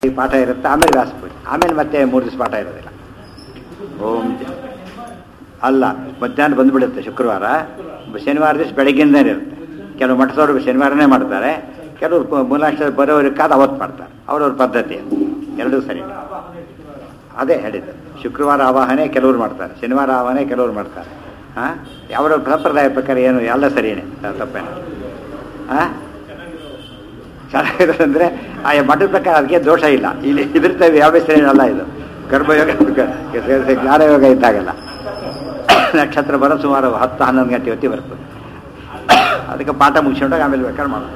ಈ ಪಾಠ ಇರುತ್ತೆ ಆಮೇಲೆ ವ್ಯಾಸ ಪೂಜೆ ಆಮೇಲೆ ಮತ್ತೆ ಮೂರು ದಿವಸ ಪಾಠ ಇರೋದಿಲ್ಲ ಓಂ ಜ- ಅಲ್ಲ ಮಧ್ಯಾಹ್ನ ಬಂದ್ಬಿಡುತ್ತೆ ಶುಕ್ರವಾರ ಶನಿವಾರ ದಿವಸ ಬೆಳಗ್ಗಿಂದನೇ ಇರುತ್ತೆ ಕೆಲವು ಮಠದವರು ಶನಿವಾರನೇ ಮಾಡ್ತಾರೆ ಕೆಲವರು ಪ- ಮೂಲಾಕ್ಷರ ಬರೋರಿಗಾದ ಅವತ್ತು ಮಾಡ್ತಾರೆ ಅವ್ರವ್ರ ಪದ್ಧತಿ ಅದು. ಎರಡೂ ಸರಿ ಅದೇ ಹೇಳಿದ್ದು ಶುಕ್ರವಾರ ಆವಾಹನೆ ಕೆಲವರು ಮಾಡ್ತಾರೆ ಶನಿವಾರ ಆವಾಹನೆ ಕೆಲವರು ಮಾಡ್ತಾರೆ ಹಾಂ ಯಾವ ಸಂಪ್ರದಾಯ ಪ್ರಕಾರ ಏನು ಎಲ್ಲ ಸರಿಯೇ ತಪ್ಪೇನ ಹಾಂ ಚೆನ್ನಾಗಿದೆ ಅಂದರೆ ಆ ಮಠದ ಪ್ರಕಾರ ಅದಕ್ಕೆ ದೋಷ ಇಲ್ಲ ಇಲ್ಲಿ ಇದ್ರತೇವೆ ಯಾವ ಹೆಸರೇನಲ್ಲ ಇದು ಗರ್ಭಯೋಗ ಜ್ಞಾನಯೋಗ ಇದ್ದಾಗಲ್ಲ ನಕ್ಷತ್ರ ಬರೋ ಸುಮಾರು ಹತ್ತು ಹನ್ನೊಂದು ಗಂಟೆ ಹೊತ್ತಿ ಬರ್ತದೆ ಅದಕ್ಕೆ ಪಾಠ ಮುಗಿಸ್ಕೊಂಡಾಗ ಆಮೇಲೆ ಬೇಕಾದ್ರೆ ಮಾಡೋದು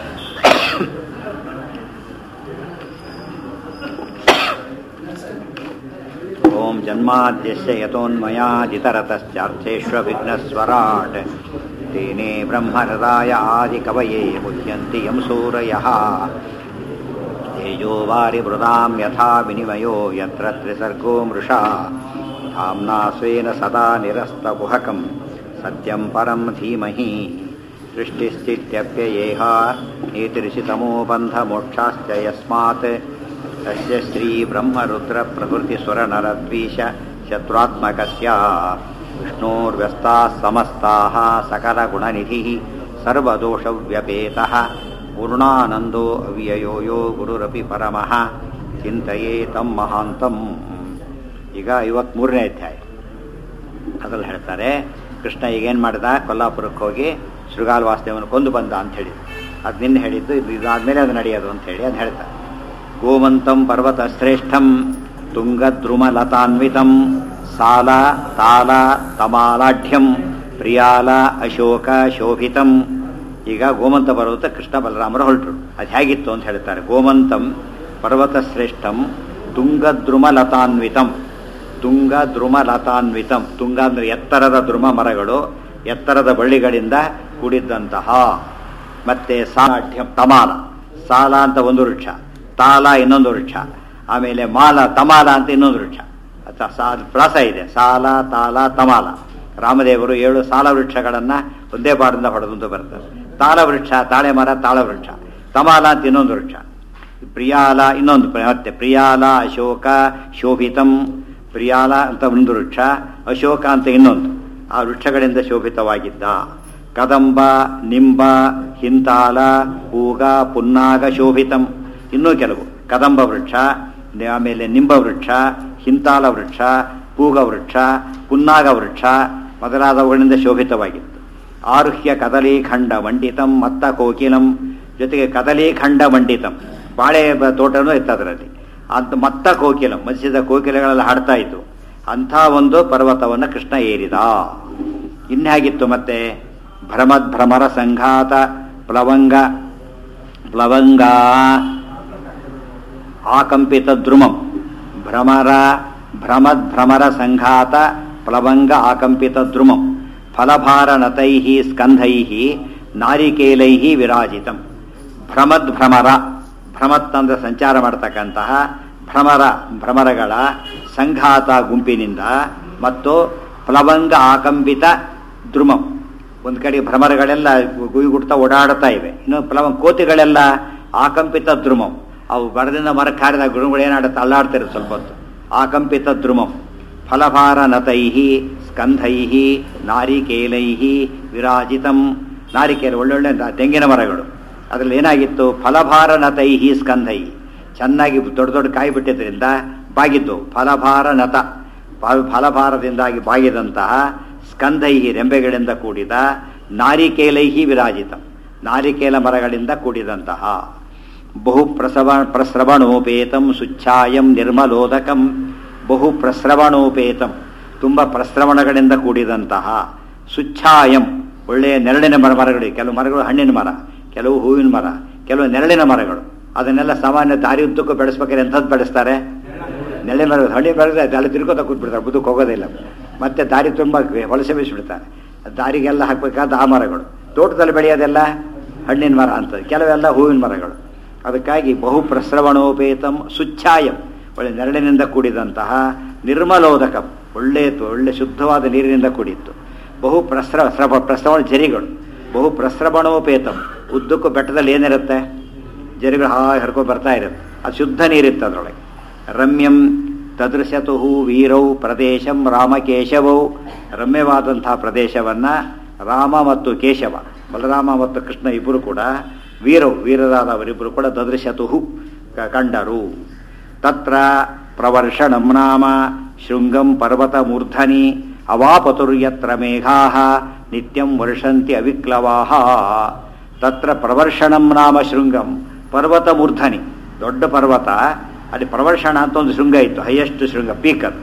ಓಂ ಜನ್ಮಾದ್ಯಸ್ಯ ಯತೋನ್ಮಯಾದಿತರತಶ್ಚಾರ್ಥೇष्वभिघ्नस्वराट् तेने ब्रह्महृदाय आदिकवये मुह्यन्ति यं सूरयः तेजो वारिमृदां यथा विनिमयो यत्र त्रिसर्गो मृषा धाम्ना स्वेन सदा निरस्तकुहकं सत्यं परं धीमहि सृष्टिस्थित्यप्ययेह नीतिरिषितमो बन्धमोक्षाश्च यस्मात् तस्य श्रीब्रह्मरुद्रप्रभृतिसुरनरद्वीष शत्रुत्मकस्य विष्णोर्व्यस्ताः समस्ताः सकलगुणनिधिः सर्वदोषव्यपेतः पूर्णानन्दो अव्ययो यो गुरुरपि परमः ಚಿಂತೆಯೇ ತಮ್ಮ ಮಹಾಂತಂ ಈಗ ಐವತ್ಮೂರನೇ ಅಧ್ಯಾಯ ಅದ್ರಲ್ಲಿ ಹೇಳ್ತಾರೆ ಕೃಷ್ಣ ಈಗೇನು ಮಾಡಿದ ಕೊಲ್ಲಾಪುರಕ್ಕೆ ಹೋಗಿ ಶೃಗಾಲ್ ವಾಸುದೇವನ ಕೊಂದು ಬಂದ ಅಂತ ಹೇಳಿ ಅದು ನಿನ್ನೆ ಹೇಳಿದ್ದು ಇದು ಇದಾದ್ಮೇಲೆ ಅದು ನಡೆಯೋದು ಅಂತ ಹೇಳಿ ಅದು ಹೇಳ್ತಾರೆ ಗೋಮಂತಂ ಪರ್ವತ ಶ್ರೇಷ್ಠಂ ತುಂಗದ್ರುಮಲತಾನ್ವಿತಂ ಸಾಲ ತಾಲ ತಮಾಲಾಢ್ಯಂ ಪ್ರಿಯಾಲ ಅಶೋಕ ಶೋಭಿತಂ ಈಗ ಗೋಮಂತ ಪರ್ವತ ಕೃಷ್ಣ ಬಲರಾಮರು ಹೊರಟರು ಅದು ಹೇಗಿತ್ತು ಅಂತ ಹೇಳ್ತಾರೆ ಗೋಮಂತಂ ಪರ್ವತ ಶ್ರೇಷ್ಠಂ ತುಂಗದ್ರುಮಲತಾನ್ವಿತಂ ತುಂಗ ದ್ರುಮಲತಾನ್ವಿತಂ ತುಂಗ ಅಂದ್ರೆ ಎತ್ತರದ ದ್ರುಮ ಮರಗಳು ಎತ್ತರದ ಬಳ್ಳಿಗಳಿಂದ ಕೂಡಿದ್ದಂತಹ ಮತ್ತೆ ಸಾಠ್ಯಂ ತಮಾಲ ಸಾಲ ಅಂತ ಒಂದು ವೃಕ್ಷ ತಾಲ ಇನ್ನೊಂದು ವೃಕ್ಷ ಆಮೇಲೆ ಮಾಲ ತಮಾಲ ಅಂತ ಇನ್ನೊಂದು ವೃಕ್ಷ ಅಥ- ಸಾ- ಪ್ರಾಸ ಇದೆ ಸಾಲ ತಾಲ ತಮಾಲ ರಾಮದೇವರು ಏಳು ಸಾಲ ವೃಕ್ಷಗಳನ್ನ ಒಂದೇ ಬಾಡದಿಂದ ಹೊಡೆದಂತ ಬರ್ತಾರೆ ತಾಳ ವೃಕ್ಷ ತಾಳೆ ಮರ ತಾಳ ವೃಕ್ಷ ತಮಾಲ ಅಂತ ಇನ್ನೊಂದು ವೃಕ್ಷ ಪ್ರಿಯಾಲ ಇನ್ನೊಂದು ಪ್ರ- ಮತ್ತೆ ಪ್ರಿಯಾಲ ಅಶೋಕ ಶೋಭಿತಂ ಪ್ರಿಯಾಲ ಅಂತ ಒಂದು ವೃಕ್ಷ ಅಶೋಕ ಅಂತ ಇನ್ನೊಂದು ಆ ವೃಕ್ಷಗಳಿಂದ ಶೋಭಿತವಾಗಿದ್ದ ಕದಂಬ ನಿಂಬ ಹಿಂತಾಲ ಪೂಗ ಪುನ್ನಾಗ ಶೋಭಿತಂ ಇನ್ನೂ ಕೆಲವು ಕದಂಬ ವೃಕ್ಷ ನೆ- ಆಮೇಲೆ ನಿಂಬ ವೃಕ್ಷ ಹಿಂತಾಲ ವೃಕ್ಷ ಪೂಗ ವೃಕ್ಷ ಪುನ್ನಾಗ ವೃಕ್ಷ ಮೊದಲಾದವುಗಳಿಂದ ಶೋಭಿತವಾಗಿತ್ತು ಆರುಹ್ಯ ಕದಲೀಖಂಡ ಮಂಡಿತಂ ಮತ್ತ ಕೋಕಿಲಂ ಜೊತೆಗೆ ಕದಲೀಖಂಡ ಮಂಡಿತಂ ಬಾಳೆ ಬ- ತೋಟನೂ ಇತ್ತು ಅದರಲ್ಲಿ ಅಂತ ಮತ್ತ ಕೋಕಿಲಂ ಮತ್ಸ್ಯದ ಕೋಕಿಲೆಗಳೆಲ್ಲ ಹಾಡ್ತಾ ಇತ್ತು ಅಂಥ ಒಂದು ಪರ್ವತವನ್ನು ಕೃಷ್ಣ ಏರಿದ ಇನ್ಹೇಗಿತ್ತು ಮತ್ತೆ ಭ್ರಮದ್ ಭ್ರಮರ ಸಂಘಾತ ಪ್ಲವಂಗ ಪ್ಲವಂಗ ಆಕಂಪಿತ ದ್ರುಮಂ ಭ್ರಮರ ಭ್ರಮದ್ ಭ್ರಮರ ಸಂಘಾತ ಪ್ಲವಂಗ ಆಕಂಪಿತ ದ್ರುಮಂ ಫಲಭಾರನತೈ ಸ್ಕಂಧೈ ನಾರಿಕೇಲೈ ವಿರಾಜಿತಂ ಭ್ರಮದ್ ಭ್ರಮರ ಭ್ರಮತ್ ಅಂದ್ರೆ ಸಂಚಾರ ಮಾಡತಕ್ಕಂತಹ ಭ್ರಮರ ಭ್ರಮರಗಳ ಸಂಘಾತ ಗುಂಪಿನಿಂದ ಮತ್ತು ಪ್ಲವಂಗ ಆಕಂಪಿತ ದ್ರುಮಂ ಒಂದು ಕಡೆ ಭ್ರಮರಗಳೆಲ್ಲ ಗುಯ್ಗುಡ್ತಾ ಓಡಾಡ್ತಾ ಇವೆ ಇನ್ನು ಪ್ಲವಂಗ ಕೋತಿಗಳೆಲ್ಲ ಆಕಂಪಿತ ದ್ರುಮಂ ಅವು ಬರದಿಂದ ಮರಕ್ಕೆ ಹಾರಿದ ಗುರುಗಳು ಏನಾಡುತ್ತೆ ಅಲ್ಲಾಡ್ತಿರುತ್ತೆ ಸ್ವಲ್ಪ ಹೊತ್ತು ಆಕಂಪಿತ ದ್ರುಮಂ ಫಲಭಾರ ನತೈ ಸ್ಕಂಧೈ ನಾರಿಕೇಲೈ ವಿರಾಜಿತಂ ನಾರಿಕೇಲ ಒಳ್ಳೊಳ್ಳೆ ನ- ತೆಂಗಿನ ಮರಗಳು ಅದರಲ್ಲಿ ಏನಾಗಿತ್ತು ಫಲಭಾರ ನತೈ ಸ್ಕಂಧೈ ಚೆನ್ನಾಗಿ ದೊಡ್ಡ ದೊಡ್ಡ ಕಾಯಿ ಬಿಟ್ಟಿದ್ರಿಂದ ಬಾಗಿದ್ದು ಫಲಭಾರ ನತ ಫ- ಫಲಭಾರದಿಂದಾಗಿ ಬಾಗಿದಂತಹ ಸ್ಕಂಧೈ ರೆಂಬೆಗಳಿಂದ ಕೂಡಿದ ನಾರಿಕೇಲೈ ವಿರಾಜಿತ ನಾರಿಕೇಲ ಮರಗಳಿಂದ ಕೂಡಿದಂತಹ ಬಹು ಪ್ರಸವ ಪ್ರಸ್ರವಣೋಪೇತಂ ಸುಚ್ಛಾಯಂ ನಿರ್ಮಲೋದಕಂ ಬಹು ಪ್ರಸ್ರವಣೋಪೇತಂ ತುಂಬ ಪ್ರಸ್ರವಣಗಳಿಂದ ಕೂಡಿದಂತಹ ಸುಚ್ಛಾಯಂ ಒಳ್ಳೆಯ ನೆರಳಿನ ಮರ ಮರಗಳು ಕೆಲವು ಮರಗಳು ಹಣ್ಣಿನ ಮರ ಕೆಲವು ಹೂವಿನ ಮರ ಕೆಲವು ನೆರಳಿನ ಮರಗಳು ಅದನ್ನೆಲ್ಲ ಸಾಮಾನ್ಯ ದಾರಿ ಉದ್ದಕ್ಕೂ ಬೆಳೆಸ್ಬೇಕಾದ್ರೆ ಎಂಥದ್ದು ಬೆಳೆಸ್ತಾರೆ ನೆಲೆ ಮರ ಹಳ್ಳಿ ಬೆಳೆದ್ರೆ ಅಲ್ಲಿ ತಿರ್ಕೋತ ಕೂತ್ಬಿಡ್ತಾರೆ ಬದುಕು ಹೋಗೋದಿಲ್ಲ ಮತ್ತೆ ದಾರಿ ತುಂಬ ವಲಸೆ ಬೀಸಿಬಿಡ್ತಾರೆ ದಾರಿಗೆಲ್ಲ ಹಾಕ್ಬೇಕಾದ ಆ ಮರಗಳು ತೋಟದಲ್ಲಿ ಬೆಳೆಯೋದೆಲ್ಲ ಹಣ್ಣಿನ ಮರ ಅಂತ ಕೆಲವೆಲ್ಲ ಹೂವಿನ ಮರಗಳು ಅದಕ್ಕಾಗಿ ಬಹು ಪ್ರಸ್ರವಣೋಪೇತಂ ಸುಚ್ಛಾಯಂ ಒಳ್ಳೆ ನೆರಳಿನಿಂದ ಕೂಡಿದಂತಹ ನಿರ್ಮಲೋದಕಂ ಒಳ್ಳೆ ಒಳ್ಳೆ ಶುದ್ಧವಾದ ನೀರಿನಿಂದ ಕೂಡಿತ್ತು ಬಹು ಪ್ರಸ್ರ ಸ್ರವ ಪ್ರಸ್ರವಣ ಜರಿಗಳು ಬಹು ಪ್ರಸ್ರವಣೋಪೇತಂ ಉದ್ದಕ್ಕೂ ಬೆಟ್ಟದಲ್ಲಿ ಏನಿರುತ್ತೆ ಜರಿಗಳು ಹಾಗೆ ಹರ್ಕೊಂಡು ಬರ್ತಾ ಇರುತ್ತೆ ಅದು ಶುದ್ಧ ನೀರಿತ್ತು ಅದರೊಳಗೆ ರಮ್ಯಂ ತದೃಶತು ವೀರೌ ಪ್ರದೇಶಂ ರಾಮಕೇಶವೌ ರಮ್ಯವಾದಂತಹ ಪ್ರದೇಶವನ್ನು ರಾಮ ಮತ್ತು ಕೇಶವ ಬಲರಾಮ ಮತ್ತು ಕೃಷ್ಣ ಇಬ್ಬರು ಕೂಡ ವೀರವು ವೀರರಾದವರಿಬ್ಬರು ಕೂಡ ದದೃಶತು ಕಂಡರು ತತ್ರ ಪ್ರವರ್ಷಣಂ ನಾಮ ಶೃಂಗಂ ಪರ್ವತ ಮೂರ್ಧನಿ ಅವಾಪತುರ್ಯತ್ರ ಮೇಘಾ ನಿತ್ಯಂ ವರ್ಷಂತಿ ಅವಿಕ್ಲವಾಹ ತತ್ರ ಪ್ರವರ್ಷಣಂ ನಾಮ ಶೃಂಗಂ ಪರ್ವತ ಮೂರ್ಧನಿ ದೊಡ್ಡ ಪರ್ವತ ಅಲ್ಲಿ ಪ್ರವರ್ಷಣ ಅಂತ ಒಂದು ಶೃಂಗ ಇತ್ತು ಹೈಯೆಸ್ಟ್ ಶೃಂಗ ಪೀಕ್ ಅದು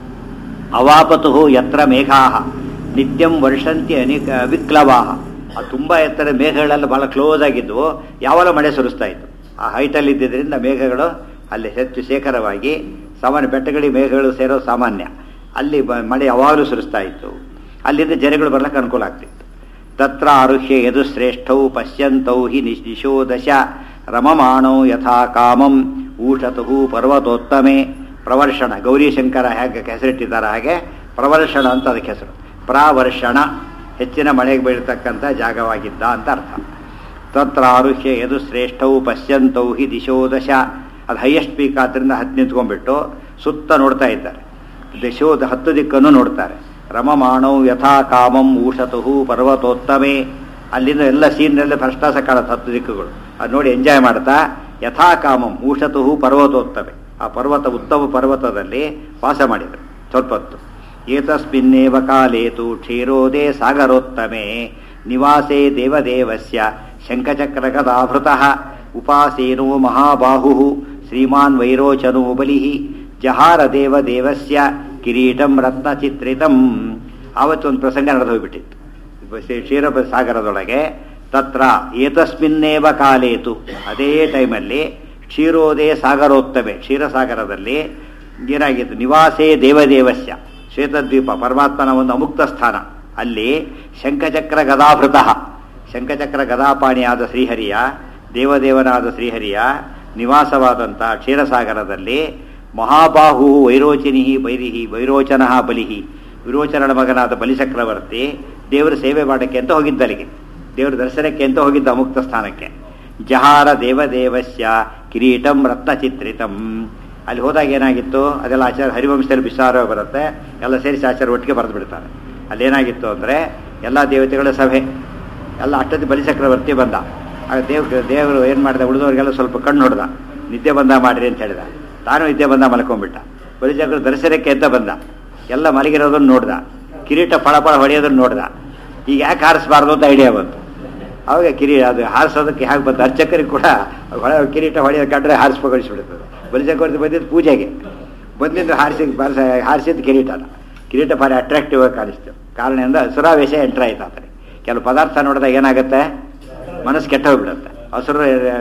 ಅವಾಪತು ಯತ್ರ ಮೇಘಾ ನಿತ್ಯಂ ವರ್ಷಂತಿ ಅನೇಕ ವಿಕ್ಲವಾಹ ಆ ತುಂಬ ಎತ್ತರ ಮೇಘಗಳೆಲ್ಲ ಬಹಳ ಕ್ಲೋಸ್ ಆಗಿದ್ವು ಯಾವಾಗ ಮಳೆ ಸುರಿಸ್ತಾ ಇತ್ತು ಆ ಹೈಟಲ್ಲಿ ಇದ್ದಿದ್ದರಿಂದ ಮೇಘಗಳು ಅಲ್ಲಿ ಹೆಚ್ಚು ಶೇಖರವಾಗಿ ಸಾಮಾನ್ಯ ಬೆಟ್ಟಗಳಿಗೆ ಮೇಘಗಳು ಸೇರೋ ಸಾಮಾನ್ಯ ಅಲ್ಲಿ ಬ- ಮಳೆ ಯಾವಾಗಲೂ ಸುರಿಸ್ತಾ ಇತ್ತು ಅಲ್ಲಿಂದ ಜನಗಳು ಬರ್ಲಿಕ್ಕೆ ಅನುಕೂಲ ಆಗ್ತಿತ್ತು ತತ್ರ ಆರುಹ್ಯ ಯದು ಶ್ರೇಷ್ಠೌ ಪಶ್ಯಂತೌ ಹಿ ನಿಶ್ ದಿಶೋ ದಶ ರಮಮಾಣೌ ಯಥಾ ಕಾಮಂ ಊಷತು ಪರ್ವತೋತ್ತಮೆ ಪ್ರವರ್ಷಣ ಗೌರಿಶಂಕರ ಹೇಗೆ ಹೆಸರಿಟ್ಟಿದ್ದಾರೆ ಹಾಗೆ ಪ್ರವರ್ಷಣ ಅಂತ ಅದಕ್ಕೆ ಹೆಸರು ಪ್ರಾವರ್ಷಣ ಹೆಚ್ಚಿನ ಮಳೆಗೆ ಬೀಳ್ತಕ್ಕಂಥ ಜಾಗವಾಗಿದ್ದ ಅಂತ ಅರ್ಥ ತತ್ರ ಆರುಹ್ಯ ಯದು ಶ್ರೇಷ್ಠೌ ಪಶ್ಯಂತೌ ಹಿ ದಿಶೋ ದಶ ಅದು ಹೈಯೆಸ್ಟ್ ಪೀಕ್ ಆದ್ದರಿಂದ ಹತ್ತು ನಿಂತ್ಕೊಂಡ್ಬಿಟ್ಟು ಸುತ್ತ ನೋಡ್ತಾ ಇದ್ದಾರೆ ದಿಶೋದ ಹತ್ತು ದಿಕ್ಕನ್ನು ನೋಡ್ತಾರೆ ರಮಮಾಣೌ ಯಥಾ ಕಾಮಂ ಊಷತು ಪರ್ವತೋತ್ತಮೆ ಅಲ್ಲಿಂದ ಎಲ್ಲ ಸೀನ್ನೆಲ್ಲ ಫಸ್ಟ್ ಕ್ಲಾಸ್ ಕಾಣುತ್ತೆ ಹತ್ತು ದಿಕ್ಕುಗಳು ಅದು ನೋಡಿ ಎಂಜಾಯ್ ಮಾಡ್ತಾ ಯಥಾ ಕಾಮಂ ಊಷತು ಪರ್ವತೋತ್ತಮೆ ಆ ಪರ್ವತ ಉತ್ತಮ ಪರ್ವತದಲ್ಲಿ ವಾಸ ಮಾಡಿದರು ಸ್ವಲ್ಪ ಹೊತ್ತು ಏತಸ್ಮಿನ್ನೇವ ಕಾಲೇತು ಕ್ಷೀರೋದೇ ಸಾಗರೋತ್ತಮೆ ನಿವಾಸೇ ದೇವದೇವಸ್ಯ ಶಂಖಚಕ್ರಗದಾಭೃತಃ ಉಪಾಸೇನೋ ಮಹಾಬಾಹು ಶ್ರೀಮಾನ್ ವೈರೋಚನೋ ಬಲಿ ಜಹಾರ ದೇವದೇವಸ್ಯ ಕಿರೀಟಂ ರತ್ನಚಿತ್ರಿತಂ ಆವತ್ತೊಂದು ಪ್ರಸಂಗ ನಡೆದು ಹೋಗ್ಬಿಟ್ಟಿತ್ತು ಶ್ರೀ- ಕ್ಷೀರಪ ಸಾಗರದೊಳಗೆ ತತ್ರ ಏತಸ್ಮಿನ್ನೇವ ಕಾಲೇತು ಅದೇ ಟೈಮಲ್ಲಿ ಕ್ಷೀರೋದೇ ಸಾಗರೋತ್ತಮೆ ಕ್ಷೀರಸಾಗರದಲ್ಲಿ ಏನಾಗಿತ್ತು ನಿವಾಸೇ ದೇವದೇವಸ್ಯ ಶ್ವೇತದ್ವೀಪ ಪರಮಾತ್ಮನ ಒಂದು ಅಮುಕ್ತ ಸ್ಥಾನ ಅಲ್ಲಿ ಶಂಖಚಕ್ರ ಗದಾಭೃತ ಶಂಖಚಕ್ರ ಗದಾಪಾಣಿಯಾದ ಶ್ರೀಹರಿಯ ದೇವದೇವನಾದ ಶ್ರೀಹರಿಯ ನಿವಾಸವಾದಂಥ ಕ್ಷೀರಸಾಗರದಲ್ಲಿ ಮಹಾಬಾಹು ವೈರೋಚಿನಿ ಬೈರಿಹಿ ವೈರೋಚನ ಬಲಿಹಿ ವಿರೋಚನನ ಮಗನಾದ ಬಲಿಚಕ್ರವರ್ತಿ ದೇವರ ಸೇವೆ ಮಾಡಕ್ಕೆ ಅಂತ ಹೋಗಿದ್ದ ಅಲ್ಲಿಗೆ ದೇವರ ದರ್ಶನಕ್ಕೆ ಅಂತ ಹೋಗಿದ್ದ ಅಮುಕ್ತ ಸ್ಥಾನಕ್ಕೆ ಜಹಾರ ದೇವದೇವಸ್ಯ ಕಿರೀಟಂ ರತ್ನಚಿತ್ರಿತಂ ಅಲ್ಲಿ ಹೋದಾಗ ಏನಾಗಿತ್ತು ಅದೆಲ್ಲ ಆಚಾರ ಹರಿವಂಶದಲ್ಲಿ ವಿಚಾರ ಬರುತ್ತೆ ಎಲ್ಲ ಸೇರಿಸಿ ಆಚಾರ ಒಟ್ಟಿಗೆ ಬರೆದು ಬಿಡ್ತಾರೆ ಅಲ್ಲೇನಾಗಿತ್ತು ಅಂದರೆ ಎಲ್ಲ ದೇವತೆಗಳ ಸಭೆ ಎಲ್ಲ ಅಷ್ಟೊತ್ತಿ ಬಲಿಚಕ್ರವರ್ತಿ ಬಂದ ಆಗ ದೇವ್ ದೇವರು ಏನು ಮಾಡಿದ ಉಳಿದವರಿಗೆಲ್ಲ ಸ್ವಲ್ಪ ಕಣ್ಣು ಹೊಡೆದ ನಿದ್ದೆ ಬಂದ ಮಾಡಿರಿ ಅಂತ ಹೇಳಿದ ತಾನು ನಿದ್ದೆ ಬಂದ ಮಲ್ಕೊಂಡ್ಬಿಟ್ಟ ಬಲಿಚಕ್ರ ದರ್ಶನಕ್ಕೆ ಅಂತ ಬಂದ ಎಲ್ಲ ಮಲಗಿರೋದನ್ನು ನೋಡ್ದ ಕಿರೀಟ ಫಳ ಫಳ ಹೊಡೆಯೋದನ್ನು ನೋಡ್ದ ಈಗ ಯಾಕೆ ಹಾರಿಸಬಾರ್ದು ಅಂತ ಐಡಿಯಾ ಬಂತು ಅವಾಗ ಕಿರೀ ಅದು ಹಾರಿಸೋದಕ್ಕೆ ಹೇಗೆ ಬಂತು ಅರ್ಚಕರಿಗೆ ಕೂಡ ಹೊಳೆ ಕಿರೀಟ ಹೊಡೆಯೋದು ಕಂಡ್ರೆ ಹಾರಿಸ್ಬೇಕು ಅನಿಸ್ಬಿಡ್ತದೆ ಬಲಿಚಕ್ರವರ್ತಿ ಬಂದಿದ್ದು ಪೂಜೆಗೆ ಬಂದಿದ್ದು ಹಾರಿಸಿ ಬಾರಿಸ ಹಾರಿಸಿದ್ದು ಕಿರೀಟನ ಕಿರೀಟ ಭಾರಿ ಅಟ್ರಾಕ್ಟಿವ್ ಆಗಿ ಕಾಣಿಸ್ತು ಕಾರಣದಿಂದ ಹಸುರಾವೇಶ ಎಂಟ್ರ್ ಆಯ್ತು ಆತನಿಗೆ ಕೆಲವು ಪದಾರ್ಥ ನೋಡಿದಾಗ ಏನಾಗುತ್ತೆ ಮನಸ್ಸು ಕೆಟ್ಟ ಹೋಗ್ಬಿಡುತ್ತೆ ಹಸುರು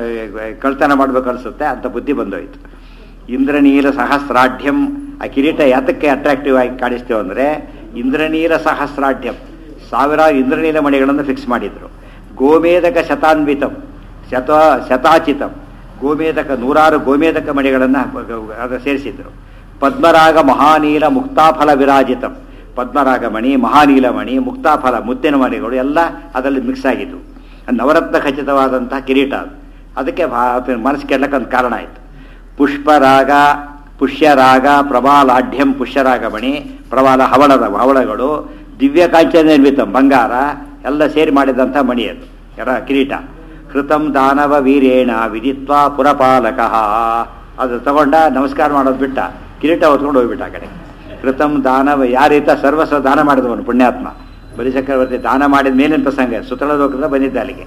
ಕಳ್ತನ ಮಾಡ್ಬೇಕು ಅನಿಸುತ್ತೆ ಅಂತ ಬುದ್ಧಿ ಬಂದೋಯ್ತು ಇಂದ್ರನೀಲ ಸಹಸ್ರಾಢ್ಯಂ ಆ ಕಿರೀಟ ಯಾತಕ್ಕೆ ಅಟ್ರಾಕ್ಟಿವ್ ಆಗಿ ಕಾಣಿಸ್ತೇವೆ ಅಂದರೆ ಇಂದ್ರನೀಲ ಸಹಸ್ರಾಢ್ಯಂ ಸಾವಿರಾರು ಇಂದ್ರನೀಲ ಮಣಿಗಳನ್ನು ಫಿಕ್ಸ್ ಮಾಡಿದ್ರು ಗೋಮೇದಕ ಶತಾನ್ವಿತಂ ಶತ ಶತಾಚಿತಂ ಗೋಮೇದಕ ನೂರಾರು ಗೋಮೇದಕ ಮಣಿಗಳನ್ನು ಅದು ಸೇರಿಸಿದ್ರು ಪದ್ಮರಾಗ ಮಹಾನೀಲ ಮುಕ್ತಾಫಲ ವಿರಾಜಿತಂ ಪದ್ಮರಾಗ ಮಣಿ ಮಹಾನೀಲ ಮಣಿ ಮುಕ್ತಾಫಲ ಮುತ್ತಿನ ಮಣಿಗಳು ಎಲ್ಲ ಅದರಲ್ಲಿ ಮಿಕ್ಸ್ ಆಗಿದ್ವು ನವರತ್ನ ಖಚಿತವಾದಂತಹ ಕಿರೀಟ ಅದು ಅದಕ್ಕೆ ಭಾ- ಮನಸ್ಸು ಕೆಡ್ಲಕ್ಕೆ ಒಂದು ಕಾರಣ ಆಯಿತು ಪುಷ್ಪರಾಗ ಪುಷ್ಯರಾಗ ಪ್ರಬಾಲಾಢ್ಯಂ ಪುಷ್ಯರಾಗಮಣಿ ಪ್ರಬಾಲ ಹವಳದ ಹವಳಗಳು ದಿವ್ಯ ಕಾಂಚನ ನಿರ್ಮಿತಂ ಬಂಗಾರ ಎಲ್ಲ ಸೇರಿ ಮಾಡಿದಂಥ ಮಣಿ ಅದು ಯಾರ ಕಿರೀಟ ಕೃತಂ ದಾನವ ವೀರೇಣ ವಿದಿತ್ವಾ ಪುರಪಾಲಕ ಅದು ತಗೊಂಡ ನಮಸ್ಕಾರ ಮಾಡೋದು ಬಿಟ್ಟ ಕಿರೀಟ ಹೊತ್ಕೊಂಡು ಹೋಗ್ಬಿಟ್ಟ ಆ ಕಡೆ ಕೃತಂ ದಾನವ ಯಾರೀತ ಸರ್ವಸ್ವ ದಾನ ಮಾಡಿದವನು ಪುಣ್ಯಾತ್ಮ ಬಲಿಚಕ್ರವರ್ತಿ ದಾನ ಮಾಡಿದ ಮೇಲಿನ ಪ್ರಸಂಗ ಸುತ್ತಳ ಲೋಕದಿಂದ ಬಂದಿದ್ದ ಅಲ್ಲಿಗೆ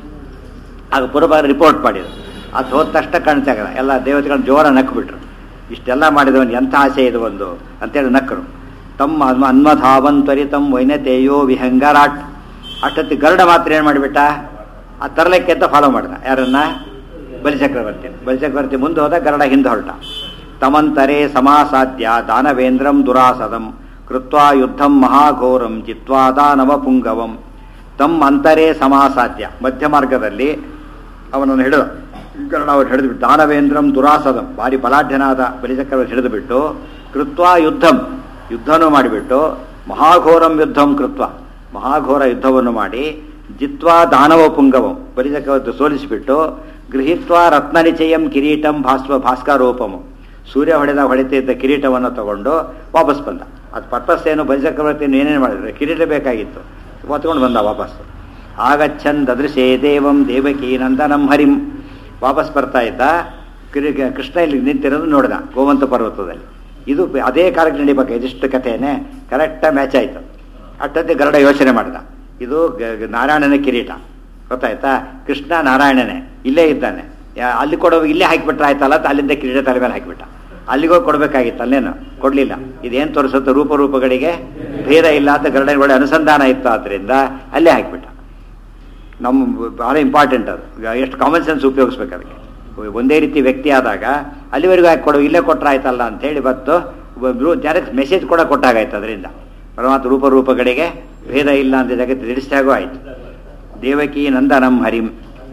ಆಗ ಪುರಭಾಗ ರಿಪೋರ್ಟ್ ಮಾಡಿದ್ರು ಅದು ಹೋದ ತಕ್ಷಣ ಕಾಣ್ತಾಗಲ್ಲ ಎಲ್ಲ ದೇವತೆಗಳನ್ನ ಜೋರ ನಕ್ಬಿಟ್ರು ಇಷ್ಟೆಲ್ಲ ಮಾಡಿದವನು ಎಂಥ ಆಸೆ ಇದು ಒಂದು ಅಂತೇಳಿ ನಕ್ಕರು ತಮ್ಮ ಅನ್ಮ ಅನ್ಮಧಾವನ್ ತ್ವರಿತಂ ವೈನತೇಯೋ ವಿಹಂಗರಾಟ್ ಅಷ್ಟೊತ್ತಿ ಗರುಡ ಮಾತ್ರ ಏನು ಮಾಡಿಬಿಟ್ಟ ಆ ತರಲಿಕ್ಕೆ ಅಂತ ಫಾಲೋ ಮಾಡ್ದ ಯಾರನ್ನ ಬಲಿಚಕ್ರವರ್ತಿ ಬಲಿಚಕ್ರವರ್ತಿ ಮುಂದೆ ಹೋದ ಗರುಡ ಹಿಂದೆ ಹೊರಟ ತಮಂತರೆ ಸಮಾಸಾಧ್ಯ ದಾನವೇಂದ್ರಂ ದುರಾಸದಂ ಕೃತ್ವಾ ಯುದ್ಧಂ ಮಹಾಘೋರಂ ಜಿತ್ವಾ ದಾನವ ಪುಂಗವಂ ತಮ್ಮ ಅಂತರೇ ಸಮಾಸಾಧ್ಯ ಮಧ್ಯ ಮಾರ್ಗದಲ್ಲಿ ಅವನನ್ನು ಹಿಡಿದ ಗರುಡ ಅವರು ಹಿಡಿದು ದಾನವೇಂದ್ರಂ ದುರಾಸದಂ ಭಾರಿ ಬಲಾಢ್ಯನಾದ ಬಲಿಚಕ್ರವರ್ತಿ ಹಿಡಿದು ಬಿಟ್ಟು ಕೃತ್ವಾ ಯುದ್ಧಂ ಯುದ್ಧನೂ ಮಾಡಿಬಿಟ್ಟು ಮಹಾಘೋರಂ ಯುದ್ಧಂ ಕೃತ್ವ ಮಹಾಘೋರ ಯುದ್ಧವನ್ನು ಮಾಡಿ ಜಿತ್ವಾ ದಾನವ ಪುಂಗವಂ ಬಲಿಚಕ್ರವರ್ತಿ ಸೋಲಿಸಿಬಿಟ್ಟು ಗೃಹೀತ್ವ ರತ್ನನಿಚಯಂ ಕಿರೀಟಂ ಭಾಸ್ವ ಭಾಸ್ಕರೋಪಮು ಸೂರ್ಯ ಹೊಡೆದ ಹೊಡಿತಿದ್ದ ಕಿರೀಟವನ್ನು ತಗೊಂಡು ವಾಪಸ್ ಬಂದ ಅದು ಪರ್ಪಸ್ ಏನು ಬಲಿಚಕ್ರವರ್ತಿಯನ್ನು ಏನೇನು ಮಾಡಿದ್ರೆ ಕಿರೀಟ ಬೇಕಾಗಿತ್ತು ಹೊತ್ಕೊಂಡು ಬಂದ ವಾಪಸ್ ಆಗಚ್ಚನ್ ದದೃಶೇ ದೇವಂ ದೇವಕಿ ನಂದನಂ ಹರಿಂ ವಾಪಸ್ ಬರ್ತಾ ಇದ್ದ ಕಿರಿ ಕೃಷ್ಣ ಇಲ್ಲಿ ನಿಂತಿರೋದು ನೋಡಿದ ಗೋವಂತ ಪರ್ವತದಲ್ಲಿ ಇದು ಅದೇ ಕಾಲಕ್ಕೆ ನಡಿಬೇಕು ಇದಿಷ್ಟು ಕಥೆನೇ ಕರೆಕ್ಟಾಗಿ ಮ್ಯಾಚ್ ಆಯಿತು ಅಷ್ಟೊತ್ತಿಗೆ ಗರುಡ ಯೋಚನೆ ಮಾಡಿದ ಇದು ಗ- ಗ- ನಾರಾಯಣನ ಕಿರೀಟ ಗೊತ್ತಾಯ್ತಾ ಕೃಷ್ಣ ನಾರಾಯಣನೇ ಇಲ್ಲೇ ಇದ್ದಾನೆ ಯಾ- ಅಲ್ಲಿ ಕೊಡೋ ಇಲ್ಲೇ ಹಾಕಿಬಿಟ್ರೆ ಆಯ್ತಲ್ಲ ಅಂತ ಅಲ್ಲಿಂದ ಕಿರೀಟ ತಲೆ ಮೇಲೆ ಹಾಕಿಬಿಟ್ಟ ಅಲ್ಲಿಗೋಗಿ ಕೊಡಬೇಕಾಗಿತ್ತು ಅಲ್ಲೇನು ಕೊಡಲಿಲ್ಲ ಇದೇನು ತೋರಿಸುತ್ತೆ ರೂಪರೂಪಗಳಿಗೆ ಭೇದ ಇಲ್ಲ ಅಂತ ಗರುಡಗಳ ಅನುಸಂಧಾನ ಇತ್ತು ಆದ್ದರಿಂದ ಅಲ್ಲೇ ಹಾಕಿಬಿಟ್ಟ ನಮ್ಮ ಭಾಳ ಇಂಪಾರ್ಟೆಂಟ್ ಅದು ಈಗ ಎಷ್ಟು ಕಾಮನ್ ಸೆನ್ಸ್ ಉಪಯೋಗಿಸ್ಬೇಕು ಅದಕ್ಕೆ ಒಂದೇ ರೀತಿ ವ್ಯಕ್ತಿ ಆದಾಗ ಅಲ್ಲಿವರೆಗೂ ಹಾಕಿ ಕೊಡು ಇಲ್ಲೇ ಕೊಟ್ಟರೆ ಆಯ್ತಲ್ಲ ಅಂತೇಳಿ ಬತ್ತು ಡೈರೆಕ್ಟ್ ಮೆಸೇಜ್ ಕೂಡ ಕೊಟ್ಟಾಗಾಯ್ತು ಅದರಿಂದ ಪರಮಾತ್ಮ ರೂಪರೂಪಗಳಿಗೆ ಭೇದ ಇಲ್ಲ ಅಂತ ಜಗತ್ತು ತಿಳಿಸಿದಾಗೂ ಆಯಿತು ದೇವಕಿ ನಂದನಂ ಹರಿಂ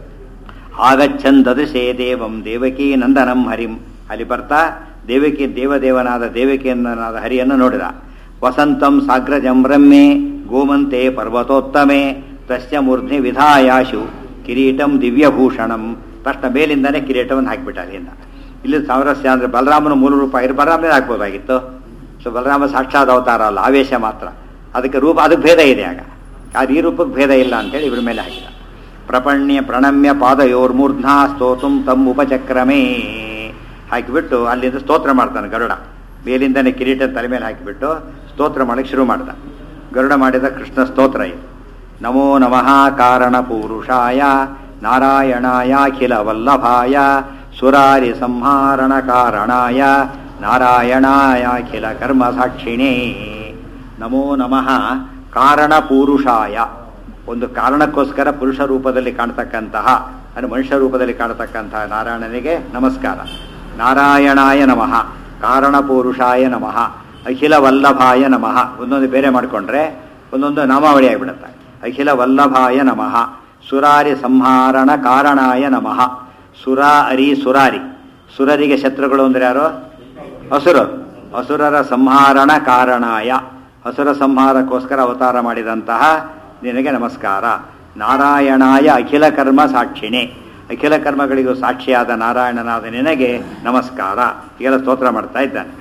ಆಗಚ್ಚನ್ ದದೃಶೇ ದೇವಂ ದೇವಕಿ ನಂದನಂ ಹರಿಂ ಅಲ್ಲಿ ಬರ್ತಾ ದೇವಕಿ ದೇವದೇವನಾದ ದೇವಕಿಯನ್ನಾದ ಹರಿಯನ್ನು ನೋಡಿದ ವಸಂತಂ ಸಾಗ್ರಜಂ ಬ್ರಹ್ಮೆ ಗೋಮಂತೆ ಪರ್ವತೋತ್ತಮೆ ತಸ್ಯ ಮೂರ್ಧ್ನಿ ವಿಧಾಯಾಶು ಕಿರೀಟಂ ದಿವ್ಯಭೂಷಣಂ ತಕ್ಷಣ ಮೇಲಿಂದನೇ ಕಿರೀಟವನ್ನು ಹಾಕಿಬಿಟ್ಟ ಅಲ್ಲಿಂದ ಇಲ್ಲಿ ಸಾಮರಸ್ಯ ಅಂದರೆ ಬಲರಾಮನ ಮೂಲ ರೂಪ ಇರು ಬಲರಾಮನೇ ಹಾಕ್ಬೋದಾಗಿತ್ತು ಸೊ ಬಲರಾಮ ಸಾಕ್ಷಾತ್ ಅವತಾರ ಅಲ್ಲ ಆವೇಶ ಮಾತ್ರ ಅದಕ್ಕೆ ರೂಪ ಅದಕ್ಕೆ ಭೇದ ಇದೆ ಆಗ ಆದ್ರೆ ಈ ರೂಪಕ್ಕೆ ಭೇದ ಇಲ್ಲ ಅಂತೇಳಿ ಇವ್ರ ಮೇಲೆ ಹಾಕಿದ ಪ್ರಪಣ್ಯ ಪ್ರಣಮ್ಯ ಪಾದಯೋರ್ಮೂರ್ಧ್ನಾ ಸ್ತೋತುಂ ತಮ್ ಉಪಚಕ್ರಮೇ ಹಾಕಿಬಿಟ್ಟು ಅಲ್ಲಿಂದ ಸ್ತೋತ್ರ ಮಾಡ್ತಾನೆ ಗರುಡ ಮೇಲಿಂದನೇ ಕಿರೀಟ ತಲೆ ಮೇಲೆ ಹಾಕಿಬಿಟ್ಟು ಸ್ತೋತ್ರ ಮಾಡಕ್ಕೆ ಶುರು ಮಾಡ್ದ ಗರುಡ ಮಾಡಿದ ಕೃಷ್ಣ ಸ್ತೋತ್ರ ಇದು ನಮೋ ನಮಃ ಕಾರಣ ಪೂರುಷಾಯ ನಾರಾಯಣಾಯಾಖಿಲ ವಲ್ಲಭಾಯ ಸುರಾರಿ ಸಂಹಾರಣ ಕಾರಣಾಯ ನಾರಾಯಣಾಯಾಖಿಲ ಕರ್ಮ ಸಾಕ್ಷಿಣೇ ನಮೋ ನಮಃ ಕಾರಣ ಪೂರುಷಾಯ ಒಂದು ಕಾರಣಕ್ಕೋಸ್ಕರ ಪುರುಷ ರೂಪದಲ್ಲಿ ಕಾಣ್ತಕ್ಕಂತಹ ಅಂದರೆ ಮನುಷ್ಯ ರೂಪದಲ್ಲಿ ಕಾಣತಕ್ಕಂತಹ ನಾರಾಯಣನಿಗೆ ನಮಸ್ಕಾರ ನಾರಾಯಣಾಯ ನಮಃ ಕಾರಣ ಪೂರುಷಾಯ ನಮಃ ಅಖಿಲ ವಲ್ಲಭಾಯ ನಮಃ ಒಂದೊಂದು ಬೇರೆ ಮಾಡಿಕೊಂಡ್ರೆ ಒಂದೊಂದು ನಾಮಾವಳಿ ಆಗಿಬಿಡುತ್ತೆ ಅಖಿಲ ವಲ್ಲಭಾಯ ನಮಃ ಸುರಾರಿ ಸಂಹಾರಣ ಕಾರಣಾಯ ನಮಃ ಸುರ ಅರಿ ಸುರಾರಿ ಸುರರಿಗೆ ಶತ್ರುಗಳು ಅಂದ್ರೆ ಯಾರು ಅಸುರರು ಅಸುರರ ಸಂಹಾರಣ ಕಾರಣಾಯ ಅಸುರ ಸಂಹಾರಕ್ಕೋಸ್ಕರ ಅವತಾರ ಮಾಡಿದಂತಹ ನಿನಗೆ ನಮಸ್ಕಾರ ನಾರಾಯಣಾಯ ಅಖಿಲ ಕರ್ಮ ಸಾಕ್ಷಿಣೆ ಅಖಿಲ ಕರ್ಮಗಳಿಗೂ ಸಾಕ್ಷಿಯಾದ ನಾರಾಯಣನಾದ ನಿನಗೆ ನಮಸ್ಕಾರ ಈಗೆಲ್ಲ ಸ್ತೋತ್ರ ಮಾಡ್ತಾ ಇದ್ದಾನೆ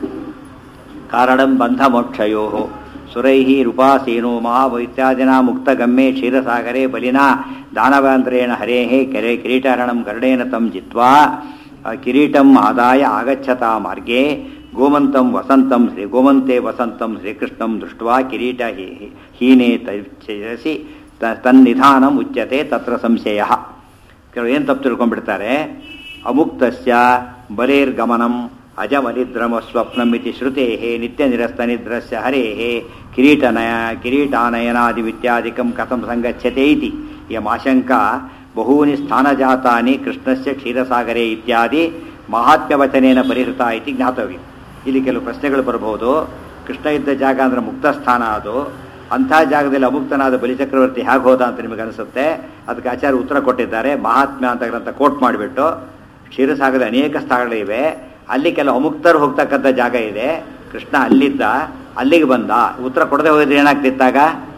ಕಾರಣಂ ಬಂಧ ಮೋಕ್ಷಯೋ ಸುರೈ ರೂಪಾಸೇನೋ ಮಹಾವೈತ್ಯಾದಿನ ಮುಕ್ತಗಮ್ಯೆ ಕ್ಷೀರಸಾಗರೆ ಬಲಿನಾ ದಾನವಾಂದ್ರೇಣ ಹರೇ ಕೆರೆ ಕಿರೀಟಹರಣಂ ಗರುಡೇನ ತಂ ಜಿತ್ವಾ ಆ ಕಿರೀಟಂ ಆದಾಯ ಆಗಚ್ಚತಾ ಮಾರ್ಗೆ ಗೋಮಂತಂ ವಸಂತಂ ಶ್ರೀ ಗೋಮಂತೆ ವಸಂತಂ ಶ್ರೀಕೃಷ್ಣಂ ದೃಷ್ಟ್ವಾ ಕಿರೀಟ ಹಿ- ಹೀನೆ ತರಿಸಿ ತನ್ನಿಧಾನಂ ಉಚ್ಯತೆ ತತ್ರ ಸಂಶಯ ಕೆಲವು ಏನು ತಪ್ಪು ತಿಳ್ಕೊಂಡ್ಬಿಡ್ತಾರೆ ಅಮುಕ್ತಸ್ಯ ಬಲೇರ್ಗಮನಂ ಅಜಮನಿದ್ರಮ ಸ್ವಪ್ನಂ ಇತಿ ಶ್ರುತೆ ನಿತ್ಯ ನಿರಸ್ತ ನಿದ್ರಸ್ಯ ಹರೇ ಕಿರೀಟನಯ ಕಿರೀಟಾನಯನಾದಿ ಇತ್ಯಾದಿಕಂ ಕಥಂ ಸಂಗಚ್ಯತೆ ಇತಿ ಯಮಾಶಂಕ ಬಹೂನಿ ಸ್ಥಾನಜಾತಾನಿ ಕೃಷ್ಣಸ್ಯ ಕ್ಷೀರಸಾಗರೆ ಇತ್ಯಾದಿ ಮಹಾತ್ಮ್ಯವಚನೇನ ಪರಿಹೃತ ಇತಿ ಜ್ಞಾತವ್ಯ ಇಲ್ಲಿ ಕೆಲವು ಪ್ರಶ್ನೆಗಳು ಬರಬಹುದು ಕೃಷ್ಣ ಇದ್ದ ಜಾಗ ಅಂದ್ರೆ ಮುಕ್ತ ಸ್ಥಾನ ಅದು ಅಂಥ ಜಾಗದಲ್ಲಿ ಅಮುಕ್ತನಾದ ಬಲಿಚಕ್ರವರ್ತಿ ಹೇಗೆ ಹೋದ ಅಂತ ನಿಮಗೆ ಅನಿಸುತ್ತೆ ಅದಕ್ಕೆ ಆಚಾರ್ಯ ಉತ್ತರ ಕೊಟ್ಟಿದ್ದಾರೆ ಮಹಾತ್ಮ್ಯ ಅಂತ ಗ್ರಂಥ ಕೋಟ್ ಮಾಡಿಬಿಟ್ಟು ಕ್ಷೀರಸಾಗರದ ಅನೇಕ ಸ್ಥಳಗಳಿವೆ ಅಲ್ಲಿ ಕೆಲವು ಅಮುಕ್ತರು ಹೋಗ್ತಕ್ಕಂಥ ಜಾಗ ಇದೆ ಕೃಷ್ಣ ಅಲ್ಲಿದ್ದ ಅಲ್ಲಿಗೆ ಬಂದ ಉತ್ತರ ಕೊಡದೆ ಹೋಗಿದ್ರೆ ಏನಾಗ್ತಿತ್ತಾಗ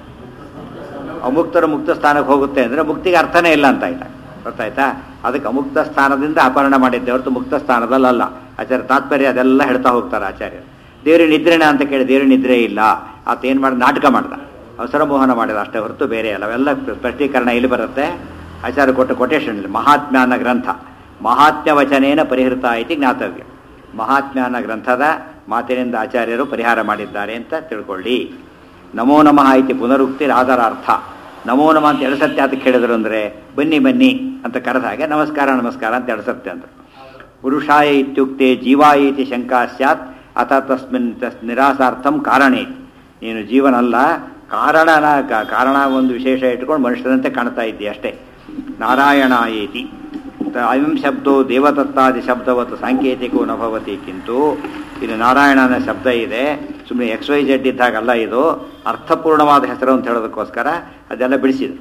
ಅಮುಕ್ತರು ಮುಕ್ತ ಸ್ಥಾನಕ್ಕೆ ಹೋಗುತ್ತೆ ಅಂದರೆ ಮುಕ್ತಿಗೆ ಅರ್ಥನೇ ಇಲ್ಲ ಅಂತ ಆಯ್ತಾ ಗೊತ್ತಾಯ್ತಾ ಅದಕ್ಕೆ ಅಮುಕ್ತ ಸ್ಥಾನದಿಂದ ಅಪಹರಣ ಮಾಡಿದ್ದೆ ಹೊರತು ಮುಕ್ತ ಸ್ಥಾನದಲ್ಲಲ್ಲ ಆಚಾರ್ಯ ತಾತ್ಪರ್ಯ ಅದೆಲ್ಲ ಹೇಳ್ತಾ ಹೋಗ್ತಾರೆ ಆಚಾರ್ಯರು ದೇವ್ರ ನಿದ್ರೆನ ಅಂತ ಕೇಳಿ ದೇವ್ರ ನಿದ್ರೆ ಇಲ್ಲ ಆತ ಏನು ಮಾಡಿ ನಾಟಕ ಮಾಡ್ದ ಅವಸರ ಮೋಹನ ಮಾಡಿದ ಅಷ್ಟೇ ಹೊರತು ಬೇರೆ ಅಲ್ಲ ಅವೆಲ್ಲ ಸ್ಪಷ್ಟೀಕರಣ ಇಲ್ಲಿ ಬರುತ್ತೆ ಆಚಾರ್ಯ ಕೊಟ್ಟ ಕೊಟೇಶನ್ ಇಲ್ಲಿ ಮಹಾತ್ಮ್ಯ ಅನ್ನೋ ಗ್ರಂಥ ಮಹಾತ್ಮ್ಯ ವಚನೇನ ಪರಿಹೃತ ಐತಿ ಜ್ಞಾತವ್ಯ ಮಹಾತ್ಮ್ಯ ಅನ್ನೋ ಗ್ರಂಥದ ಮಾತಿನಿಂದ ಆಚಾರ್ಯರು ಪರಿಹಾರ ಮಾಡಿದ್ದಾರೆ ಅಂತ ತಿಳ್ಕೊಳ್ಳಿ ನಮೋ ನಮಃ ಇತಿ ಪುನರುಕ್ತಿ ಆಧಾರ ಅರ್ಥ ನಮೋ ನಮಃ ಅಂತ ಎರಡು ಸತ್ಯ ಅದಕ್ಕೆ ಹೇಳಿದ್ರು ಅಂದರೆ ಬನ್ನಿ ಬನ್ನಿ ಅಂತ ಕರೆದ ಹಾಗೆ ನಮಸ್ಕಾರ ನಮಸ್ಕಾರ ಅಂತ ಎರಡು ಸತ್ಯ ಅಂದರು ಪುರುಷಾಯ ಇತ್ಯುಕ್ತೆ ಜೀವಾಯ ಇತಿ ಶಂಕಾ ಸ್ಯಾತ್ ಅಥ ತಸ್ಮಿನ್ ತಸ್ ನಿರಾಸಾರ್ಥಂ ಕಾರಣೇ ನೀನು ಜೀವನಲ್ಲ ಕಾರಣನ ಕ- ಕಾರಣ ಒಂದು ವಿಶೇಷ ಇಟ್ಕೊಂಡು ಮನುಷ್ಯರಂತೆ ಕಾಣ್ತಾ ಇದ್ದೀಯ ಅಷ್ಟೇ ನಾರಾಯಣಾಯೇತಿ ತ- ಅಯಂ ಶಬ್ದೋ ದೇವದತ್ತಾದಿ ಶಬ್ದವತ್ತು ಸಾಂಕೇತಿಕೋ ನ ಭವತಿ ಕಿಂತು ಇದು ನಾರಾಯಣನ ಶಬ್ದ ಇದೆ ಸುಮ್ಮನೆ ಎಕ್ಸ್ ವೈ ಜೆಡ್ ಇದ್ದಾಗಲ್ಲ ಇದು ಅರ್ಥಪೂರ್ಣವಾದ ಹೆಸರು ಅಂತ ಹೇಳೋದಕ್ಕೋಸ್ಕರ ಅದೆಲ್ಲ ಬಿಡಿಸಿದ್ರು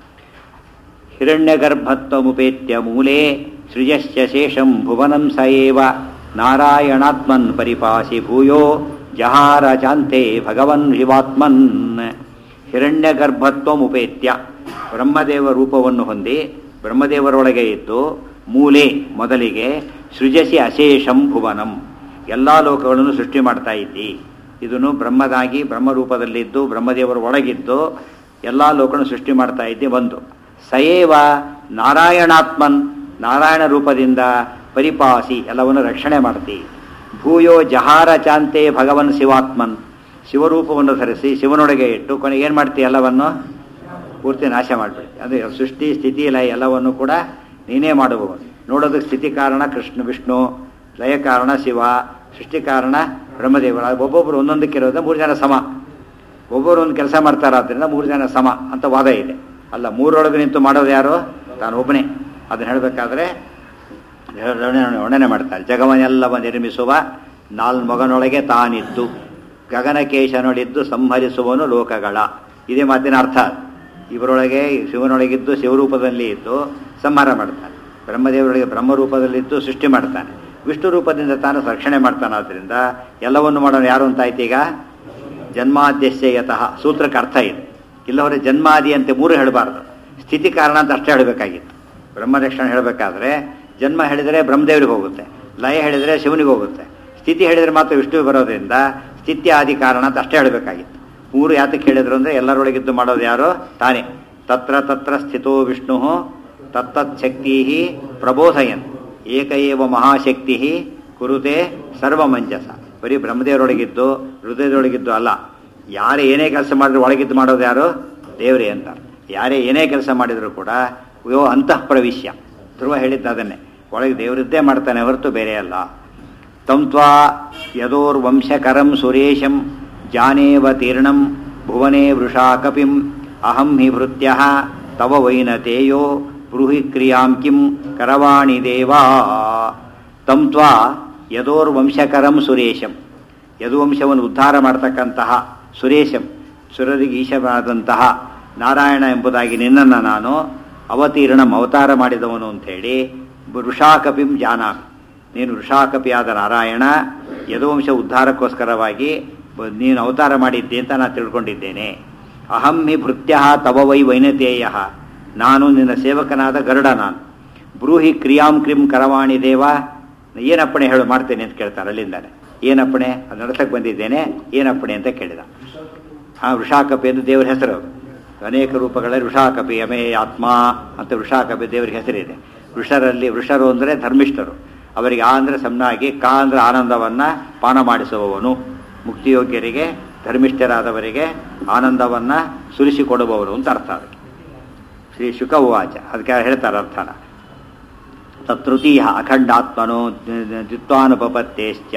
ಹಿರಣ್ಯಗರ್ಭತ್ವಮುಪೇತ್ಯ ಮೂಲೆ ಸೃಜಶ್ಚ ಶೇಷಂ ಭುವನಂ ಸ ಏವ ನಾರಾಯಣಾತ್ಮನ್ ಪರಿಪಾಸಿ ಭೂಯೋ ಜಹಾರ ಚಾಂತೆ ಭಗವನ್ ಶಿವಾತ್ಮನ್ ಹಿರಣ್ಯಗರ್ಭತ್ವಮುಪೇತ್ಯ ಬ್ರಹ್ಮದೇವ ರೂಪವನ್ನು ಹೊಂದಿ ಬ್ರಹ್ಮದೇವರೊಳಗೆ ಇದ್ದು ಮೂಲೆ ಮೊದಲಿಗೆ ಸೃಜಸಿ ಅಶೇಷಂ ಭುವನಂ ಎಲ್ಲ ಲೋಕಗಳನ್ನು ಸೃಷ್ಟಿ ಮಾಡ್ತಾ ಇದ್ದಿ ಇದನ್ನು ಬ್ರಹ್ಮದಾಗಿ ಬ್ರಹ್ಮರೂಪದಲ್ಲಿದ್ದು ಬ್ರಹ್ಮದೇವರ ಒಳಗಿದ್ದು ಎಲ್ಲ ಲೋಕಗಳನ್ನು ಸೃಷ್ಟಿ ಮಾಡ್ತಾ ಇದ್ದಿ ಒಂದು ಸಯೇವ ನಾರಾಯಣಾತ್ಮನ್ ನಾರಾಯಣ ರೂಪದಿಂದ ಪರಿಪಾಸಿ ಎಲ್ಲವನ್ನು ರಕ್ಷಣೆ ಮಾಡ್ತಿ ಭೂಯೋ ಜಹಾರ ಚಾಂತೆ ಭಗವನ್ ಶಿವಾತ್ಮನ್ ಶಿವರೂಪವನ್ನು ಧರಿಸಿ ಶಿವನೊಳಗೆ ಇಟ್ಟು ಕೊನೆಗೆ ಏನು ಮಾಡ್ತೀಯ ಎಲ್ಲವನ್ನು ಪೂರ್ತಿ ನಾಶ ಮಾಡಿಬಿಡಿ ಅಂದರೆ ಸೃಷ್ಟಿ ಸ್ಥಿತಿ ಲಯ ಎಲ್ಲವನ್ನು ಕೂಡ ನೀನೇ ಮಾಡುವವನು ನೋಡೋದಕ್ಕೆ ಸ್ಥಿತಿ ಕಾರಣ ಕೃಷ್ಣ ವಿಷ್ಣು ಲಯ ಕಾರಣ ಶಿವ ಸೃಷ್ಟಿ ಕಾರಣ ಬ್ರಹ್ಮದೇವರ ಒಬ್ಬೊಬ್ಬರು ಒಂದೊಂದಕ್ಕಿರೋದು ಮೂರು ಜನ ಸಮ ಒಬ್ಬರು ಒಂದು ಕೆಲಸ ಮಾಡ್ತಾರಾದ್ರಿಂದ ಮೂರು ಜನ ಸಮ ಅಂತ ವಾದ ಇದೆ ಅಲ್ಲ ಮೂರೊಳಗೆ ನಿಂತು ಮಾಡೋದು ಯಾರು ತಾನು ಒಬ್ಬನೇ ಅದನ್ನ ಹೇಳಬೇಕಾದ್ರೆ ವರ್ಣನೆ ಮಾಡ್ತಾರೆ ಜಗವನ್ನೆಲ್ಲವ ನಿರ್ಮಿಸುವ ನಾಲ್ಮಗನೊಳಗೆ ತಾನಿದ್ದು ಗಗನಕೇಶನೊಳಿದ್ದು ಸಂಹರಿಸುವನು ಲೋಕಗಳ ಇದೇ ಮಾತಿನ ಅರ್ಥ ಇವರೊಳಗೆ ಶಿವನೊಳಗಿದ್ದು ಶಿವರೂಪದಲ್ಲಿ ಇದ್ದು ಸಂಹಾರ ಮಾಡ್ತಾನೆ ಬ್ರಹ್ಮದೇವರೊಳಗೆ ಬ್ರಹ್ಮರೂಪದಲ್ಲಿದ್ದು ಸೃಷ್ಟಿ ಮಾಡ್ತಾನೆ ವಿಷ್ಣು ರೂಪದಿಂದ ತಾನು ರಕ್ಷಣೆ ಮಾಡ್ತಾನಾದ್ರಿಂದ ಎಲ್ಲವನ್ನು ಮಾಡೋನು ಯಾರು ಅಂತ ಆಯ್ತು ಈಗ ಜನ್ಮಾದ್ಯಸ್ಯ ಯತಃ ಸೂತ್ರಕ್ಕೆ ಅರ್ಥ ಇದೆ ಇಲ್ಲವರೆ ಜನ್ಮಾದಿ ಅಂತೆ ಮೂರು ಹೇಳಬಾರ್ದು ಸ್ಥಿತಿ ಕಾರಣ ಅಂತ ಅಷ್ಟೇ ಹೇಳಬೇಕಾಗಿತ್ತು ಬ್ರಹ್ಮರಕ್ಷಣೆ ಹೇಳಬೇಕಾದ್ರೆ ಜನ್ಮ ಹೇಳಿದರೆ ಬ್ರಹ್ಮದೇವರಿಗೆ ಹೋಗುತ್ತೆ ಲಯ ಹೇಳಿದರೆ ಶಿವನಿಗೆ ಹೋಗುತ್ತೆ ಸ್ಥಿತಿ ಹೇಳಿದರೆ ಮಾತ್ರ ವಿಷ್ಣು ಬರೋದ್ರಿಂದ ಸ್ಥಿತಿ ಆದಿ ಕಾರಣ ಅಂತ ಅಷ್ಟೇ ಹೇಳಬೇಕಾಗಿತ್ತು ಮೂರು ಯಾತಕ್ಕೆ ಹೇಳಿದ್ರು ಅಂದರೆ ಎಲ್ಲರೊಳಗಿದ್ದು ಮಾಡೋದು ಯಾರು ತಾನೇ ತತ್ರ ತತ್ರ ಸ್ಥಿತೋ ವಿಷ್ಣು ತತ್ತತ್ ಶಕ್ತಿ ಪ್ರಬೋಧಯನ್ ಏಕ ಏವ ಮಹಾಶಕ್ತಿ ಕುರುತೆ ಸರ್ವಮಂಜಸ ಬರೀ ಬ್ರಹ್ಮದೇವರೊಳಗಿದ್ದು ಹೃದಯದೊಳಗಿದ್ದು ಅಲ್ಲ ಯಾರೇ ಏನೇ ಕೆಲಸ ಮಾಡಿದ್ರು ಒಳಗಿದ್ದು ಮಾಡೋದು ಯಾರು ದೇವರೇ ಅಂತ ಯಾರೇ ಏನೇ ಕೆಲಸ ಮಾಡಿದ್ರು ಕೂಡ ಯೋ ಅಂತಃ ಪ್ರವಿಶ್ಯ ಧ್ರುವ ಹೇಳಿದ್ದ ಅದನ್ನೇ ಒಳಗೆ ದೇವರಿದ್ದೇ ಮಾಡ್ತಾನೆ ಹೊರತು ಬೇರೆ ಅಲ್ಲ ತಂತ್ವಾ ಯದೋರ್ವಂಶಕರಂ ಸುರೇಶಂ ಜಾನೇವ ತೀರ್ಣಂ ಭುವನೇ ವೃಷಾ ಕಪಿಂ ಅಹಂ ಹಿ ಭೃತ್ಯ ತವ ವೈನತೇಯೋ ಬ್ರೂಹಿ ಕ್ರಿಯಾಂ ಕಿಂ ಕರವಾಣಿ ದೇವಾ ತಂತ್ವಾ ಯದೋರ್ವಂಶಕರಂ ಸುರೇಶಂ ಯದುವಂಶವನ್ನು ಉದ್ಧಾರ ಮಾಡತಕ್ಕಂತಹ ಸುರೇಶಂ ಸುರರಿಗೆ ಈಶವಾದಂತಹ ನಾರಾಯಣ ಎಂಬುದಾಗಿ ನಿನ್ನನ್ನು ನಾನು ಅವತೀರ್ಣಂ ಅವತಾರ ಮಾಡಿದವನು ಅಂಥೇಳಿ ವೃಷಾಕಪಿಂ ಜಾನಾಮಿ ನೀನು ವೃಷಾಕಪಿಯಾದ ನಾರಾಯಣ ಯದುವಂಶ ಉದ್ಧಾರಕ್ಕೋಸ್ಕರವಾಗಿ ನೀನು ಅವತಾರ ಮಾಡಿದ್ದೆ ಅಂತ ನಾನು ತಿಳ್ಕೊಂಡಿದ್ದೇನೆ ಅಹಂ ಹಿ ಭೃತ್ಯ ತವ ವೈ ವೈನತೇಯ ನಾನು ನಿನ್ನ ಸೇವಕನಾದ ಗರುಡ ನಾನು ಬ್ರೂಹಿ ಕ್ರಿಯಾಂ ಕ್ರಿಂ ಕರವಾಣಿ ದೇವ ಏನಪ್ಪಣೆ ಹೇಳು ಮಾಡ್ತೇನೆ ಅಂತ ಕೇಳ್ತಾರೆ ಅಲ್ಲಿಂದಾನೆ ಏನಪ್ಪಣೆ ಅದು ನಡ್ಸಕ್ಕೆ ಬಂದಿದ್ದೇನೆ ಏನಪ್ಪಣೆ ಅಂತ ಕೇಳಿದ ಆ ವೃಷಾಕಪಿ ಎಂದು ದೇವರ ಹೆಸರು ಅದು ಅನೇಕ ರೂಪಗಳಲ್ಲಿ ವೃಷಾಕಪಿ ಅಮೇ ಆತ್ಮ ಅಂತ ವೃಷಾಕಪಿ ದೇವರಿಗೆ ಹೆಸರಿದೆ ವೃಷರಲ್ಲಿ ವೃಷರು ಅಂದರೆ ಧರ್ಮಿಷ್ಠರು ಅವರಿಗೆ ಆ ಅಂದರೆ ಸಮನಾಗಿ ಕಾ ಅಂದರೆ ಆನಂದವನ್ನು ಪಾನ ಮಾಡಿಸುವವನು ಮುಕ್ತಿಯೋಗ್ಯರಿಗೆ ಧರ್ಮಿಷ್ಠರಾದವರಿಗೆ ಆನಂದವನ್ನು ಸುರಿಸಿಕೊಡುವವನು ಅಂತ ಅರ್ಥ ಅದಕ್ಕೆ ಶ್ರೀ ಶುಕ ಉವಾಚ ಅದಕ್ಕೆ ಹೇಳ್ತಾರೆ ಅರ್ಥನ ತೃತೀಯ ಅಖಂಡಾತ್ಮನೋ ದ್ವಿತ್ವಾನುಪಪತ್ತೇಶ್ಚ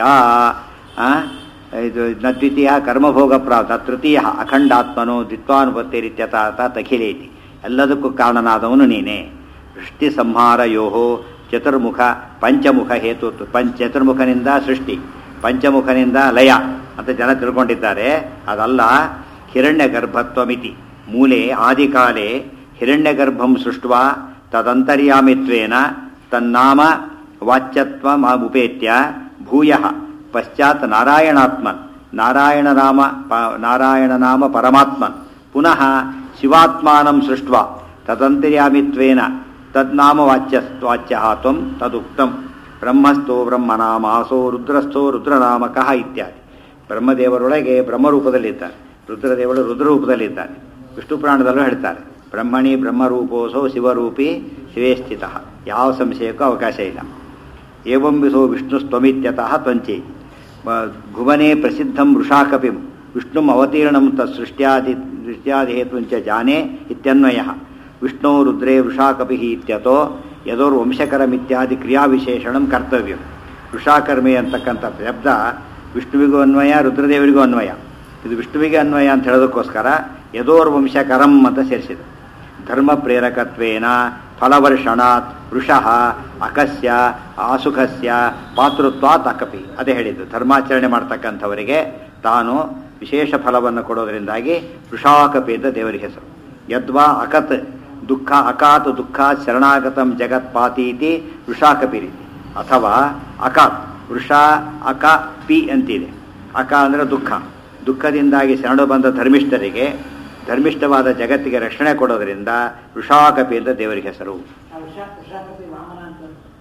ಇದು ನ ದ್ವಿತೀಯ ಕರ್ಮಭೋಗ ಪ್ರಾಪ್ತ ತೃತೀಯ ಅಖಂಡಾತ್ಮನೋ ದ್ವಿತ್ವಾನುಪತ್ತೇರಿತ್ಯತ ತಖಿಲೇತಿ ಎಲ್ಲದಕ್ಕೂ ಕಾರಣನಾದವನು ನೀನೇ ಸೃಷ್ಟಿ ಸಂಹಾರಯೋ ಚತುರ್ಮುಖ ಪಂಚಮುಖ ಹೇತು ಪಂಚ ಚತುರ್ಮುಖನಿಂದ ಸೃಷ್ಟಿ ಪಂಚಮುಖನಿಂದ ಲಯ ಅಂತ ಜನ ತಿಳ್ಕೊಂಡಿದ್ದಾರೆ ಅದಲ್ಲ ಹಿರಣ್ಯ ಗರ್ಭತ್ವಮಿತಿ ಮೂಲೆ ಆದಿಕಾಲೆ ಹಿರಣ್ಯ ಗರ್ಭಂ ಸೃಷ್ಟ ತದಂತರ್ಯಾಮಿತ್ವೇನ ತನ್ನಾಮ ವಾಚ್ಯತ್ವ ಉಪೇತ್ಯ ಭೂಯ ಪಶ್ಚಾತ್ ನಾರಾಯಣಾತ್ಮನ್ ನಾರಾಯಣ ನಾಮ ನಾರಾಯಣ ನಾಮ ಪರಮಾತ್ಮನ್ ಪುನಃ ಶಿವಾತ್ಮಾನಂ ಸೃಷ್ಟ ತದಂತರ್ಯಾಮಿತ್ವೇನ ತದ್ನಾಮ ವಾಚ್ಯ ವಾಚ್ಯ ತ್ವಂ ತದುಕ್ತಂ ಬ್ರಹ್ಮಸ್ಥೋ ಬ್ರಹ್ಮನಾಮಾಸೋ ರುದ್ರಸ್ಥೋ ರುದ್ರನಾಮಕಃ ಇತ್ಯಾದಿ ಬ್ರಹ್ಮದೇವರೊಳಗೆ ಬ್ರಹ್ಮರೂಪದಲ್ಲಿದ್ದಾನೆ ರುದ್ರದೇವರು ರುದ್ರರೂಪದಲ್ಲಿದ್ದಾನೆ ವಿಷ್ಣು ಪುರಾಣದಲ್ಲೂ ಹೇಳ್ತಾರೆ ಬ್ರಹ್ಮಣಿ ಬ್ರಹ್ಮರೂಪೋಸೋ ಶಿವರೂಪಿ ಶಿವೇ ಸ್ಥಿತ ಯಾವ ಸಂಶಯಕ್ಕೂ ಅವಕಾಶ ಇಲ್ಲ ಏವಂ ವಿಸೋ ವಿಷ್ಣುಸ್ತ್ವಮಿತ್ಯತಃ ತ್ವಂಚೆ ಭುವನೆ ಪ್ರಸಿದ್ಧಂ ವೃಷಾಕಪಿಂ ವಿಷ್ಣುಂ ಅವತೀರ್ಣಂ ತತ್ ಸೃಷ್ಟ್ಯಾದಿ ಸೃಷ್ಟ್ಯಾದಿಹೇತುಂಚ ಜಾನೆ ಇತ್ಯನ್ವಯ ವಿಷ್ಣು ರುದ್ರೇ ವೃಷಾಕಪಿ ಇತ್ಯತೋ ಯದೋರ್ವಂಶಕರಮಿತ್ಯಾದಿ ಕ್ರಿಯಾವಿಶೇಷಣಂ ಕರ್ತವ್ಯ ವೃಷಾಕರ್ಮಿ ಅಂತಕ್ಕಂಥ ಶಬ್ದ ವಿಷ್ಣುವಿಗೂ ಅನ್ವಯ ರುದ್ರದೇವರಿಗೂ ಅನ್ವಯ ಇದು ವಿಷ್ಣುವಿಗೆ ಅನ್ವಯ ಅಂತ ಹೇಳೋದಕ್ಕೋಸ್ಕರ ಯದೋರ್ವಂಶಕರಂ ಅಂತ ಸೇರಿಸಿದೆ ಧರ್ಮ ಪ್ರೇರಕತ್ವೇನ ಫಲವರ್ಷಣಾತ್ ವೃಷಃ ಅಕಸ್ಯ ಆಸುಖಸ್ಯ ಪಾತೃತ್ವಾತ್ ಅಕಪಿ ಅದೇ ಹೇಳಿದ್ದು ಧರ್ಮಾಚರಣೆ ಮಾಡ್ತಕ್ಕಂಥವರಿಗೆ ತಾನು ವಿಶೇಷ ಫಲವನ್ನು ಕೊಡೋದರಿಂದಾಗಿ ವೃಷಾಕಪಿ ಅಂತ ದೇವರಿಗೆ ಹೆಸರು ಯದ್ವಾ ಅಕತ್ ದುಃಖ ಅಕಾತ್ ದುಃಖ ಶರಣಾಗತಂ ಜಗತ್ ಪಾತೀತಿ ವೃಷಾಕಪಿ ರೀತಿ ಅಥವಾ ಅಕಾತ್ ವೃಷ ಅಕ ಪಿ ಅಂತಿದೆ ಅಕ ಅಂದರೆ ದುಃಖ ದುಃಖದಿಂದಾಗಿ ಶರಣು ಬಂದ ಧರ್ಮಿಷ್ಠರಿಗೆ ಧರ್ಮಿಷ್ಠವಾದ ಜಗತ್ತಿಗೆ ರಕ್ಷಣೆ ಕೊಡೋದರಿಂದ ವೃಷಾಕಪಿ ಅಂತ ದೇವರಿಗೆ ಹೆಸರು ಆ ವಿಷ ವಿಷಾಕಪಿ ವಾಮನ ಅಂತ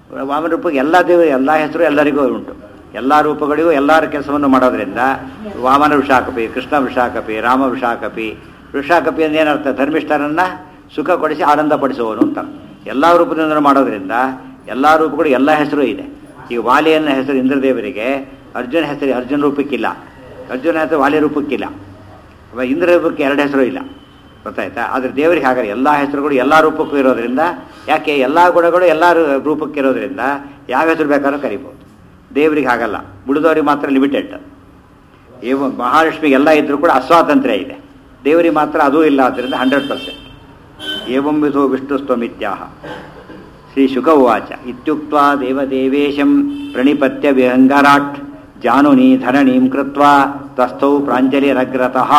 ವಾಮನ ರೂಪಕ್ಕೆ ಎಲ್ಲ ದೇವ ಎಲ್ಲ ಹೆಸರು ಎಲ್ಲರಿಗೂ ಉಂಟು ಎಲ್ಲ ರೂಪಗಳಿಗೂ ಎಲ್ಲರ ಕೆಲಸವನ್ನು ಮಾಡೋದ್ರಿಂದ ವಾಮನ ವೃಷಾಕಪಿ ಕೃಷ್ಣ ವೃಷಾಕಪಿ ರಾಮ ವೃಷಾಕಪಿ ವೃಷಾಕಪಿ ಅಂದ್ರೆ ಏನರ್ಥ ಧರ್ಮಿಷ್ಠರನ್ನ ಸುಖ ಕೊಡಿಸಿ ಆನಂದ ಪಡಿಸುವವನು ಅಂತ ಎಲ್ಲ ರೂಪದಿಂದ ಮಾಡೋದ್ರಿಂದ ಎಲ್ಲ ರೂಪಗಳು ಎಲ್ಲ ಹೆಸರು ಇದೆ ಈಗ ವಾಲಿಯನ್ನ ಹೆಸರು ಇಂದ್ರದೇವರಿಗೆ ಅರ್ಜುನ ಹೆಸರು ಅರ್ಜುನ ರೂಪಕ್ಕಿಲ್ಲ ಅರ್ಜುನ ಹೆಸರು ವಾಲಿ ರೂಪಕ್ಕಿಲ್ಲ ಅವ ಇಂದ್ರ ರೂಪಕ್ಕೆ ಎರಡು ಹೆಸರು ಇಲ್ಲ ಗೊತ್ತಾಯ್ತಾ ಆದರೆ ದೇವರಿಗೆ ಹಾಗಾದ್ರೆ ಎಲ್ಲ ಹೆಸರುಗಳು ಎಲ್ಲ ರೂಪಕ್ಕೂ ಇರೋದ್ರಿಂದ ಯಾಕೆ ಎಲ್ಲ ಗುಣಗಳು ಎಲ್ಲ ರೂ- ರೂಪಕ್ಕೆ ಇರೋದ್ರಿಂದ ಯಾವ ಹೆಸರು ಬೇಕಾದ್ರೂ ಕರಿಬೋದು ದೇವರಿಗೆ ಹಾಗಲ್ಲ ಉಳಿದವರಿಗೆ ಮಾತ್ರ ಲಿಮಿಟೆಡ್ ಏವ ಮಹಾಲಕ್ಷ್ಮಿಗೆ ಎಲ್ಲ ಇದ್ರೂ ಕೂಡ ಅಸ್ವಾತಂತ್ರ್ಯ ಇದೆ ದೇವರಿಗೆ ಮಾತ್ರ ಅದೂ ಇಲ್ಲ ಆದ್ದರಿಂದ ಹಂಡ್ರೆಡ್ ಪರ್ಸೆಂಟ್ ಏವಂ ವಿಧೋ ವಿಷ್ಣುಸ್ತ್ವಮಿತ್ಯಾಹ ಶ್ರೀ ಶುಕ ಉವಾಚ ಇತ್ಯುಕ್ತ ದೇವದೇವೇಶಂ ಪ್ರಣಿಪತ್ಯ ವಿಹಂಗರಾಟ್ ಜಾನುನಿ ಧರಣೀಂ ಕೃತ್ವಾ ತಸ್ಥೌ ಪ್ರಾಂಜಲಿರಗ್ರತಃ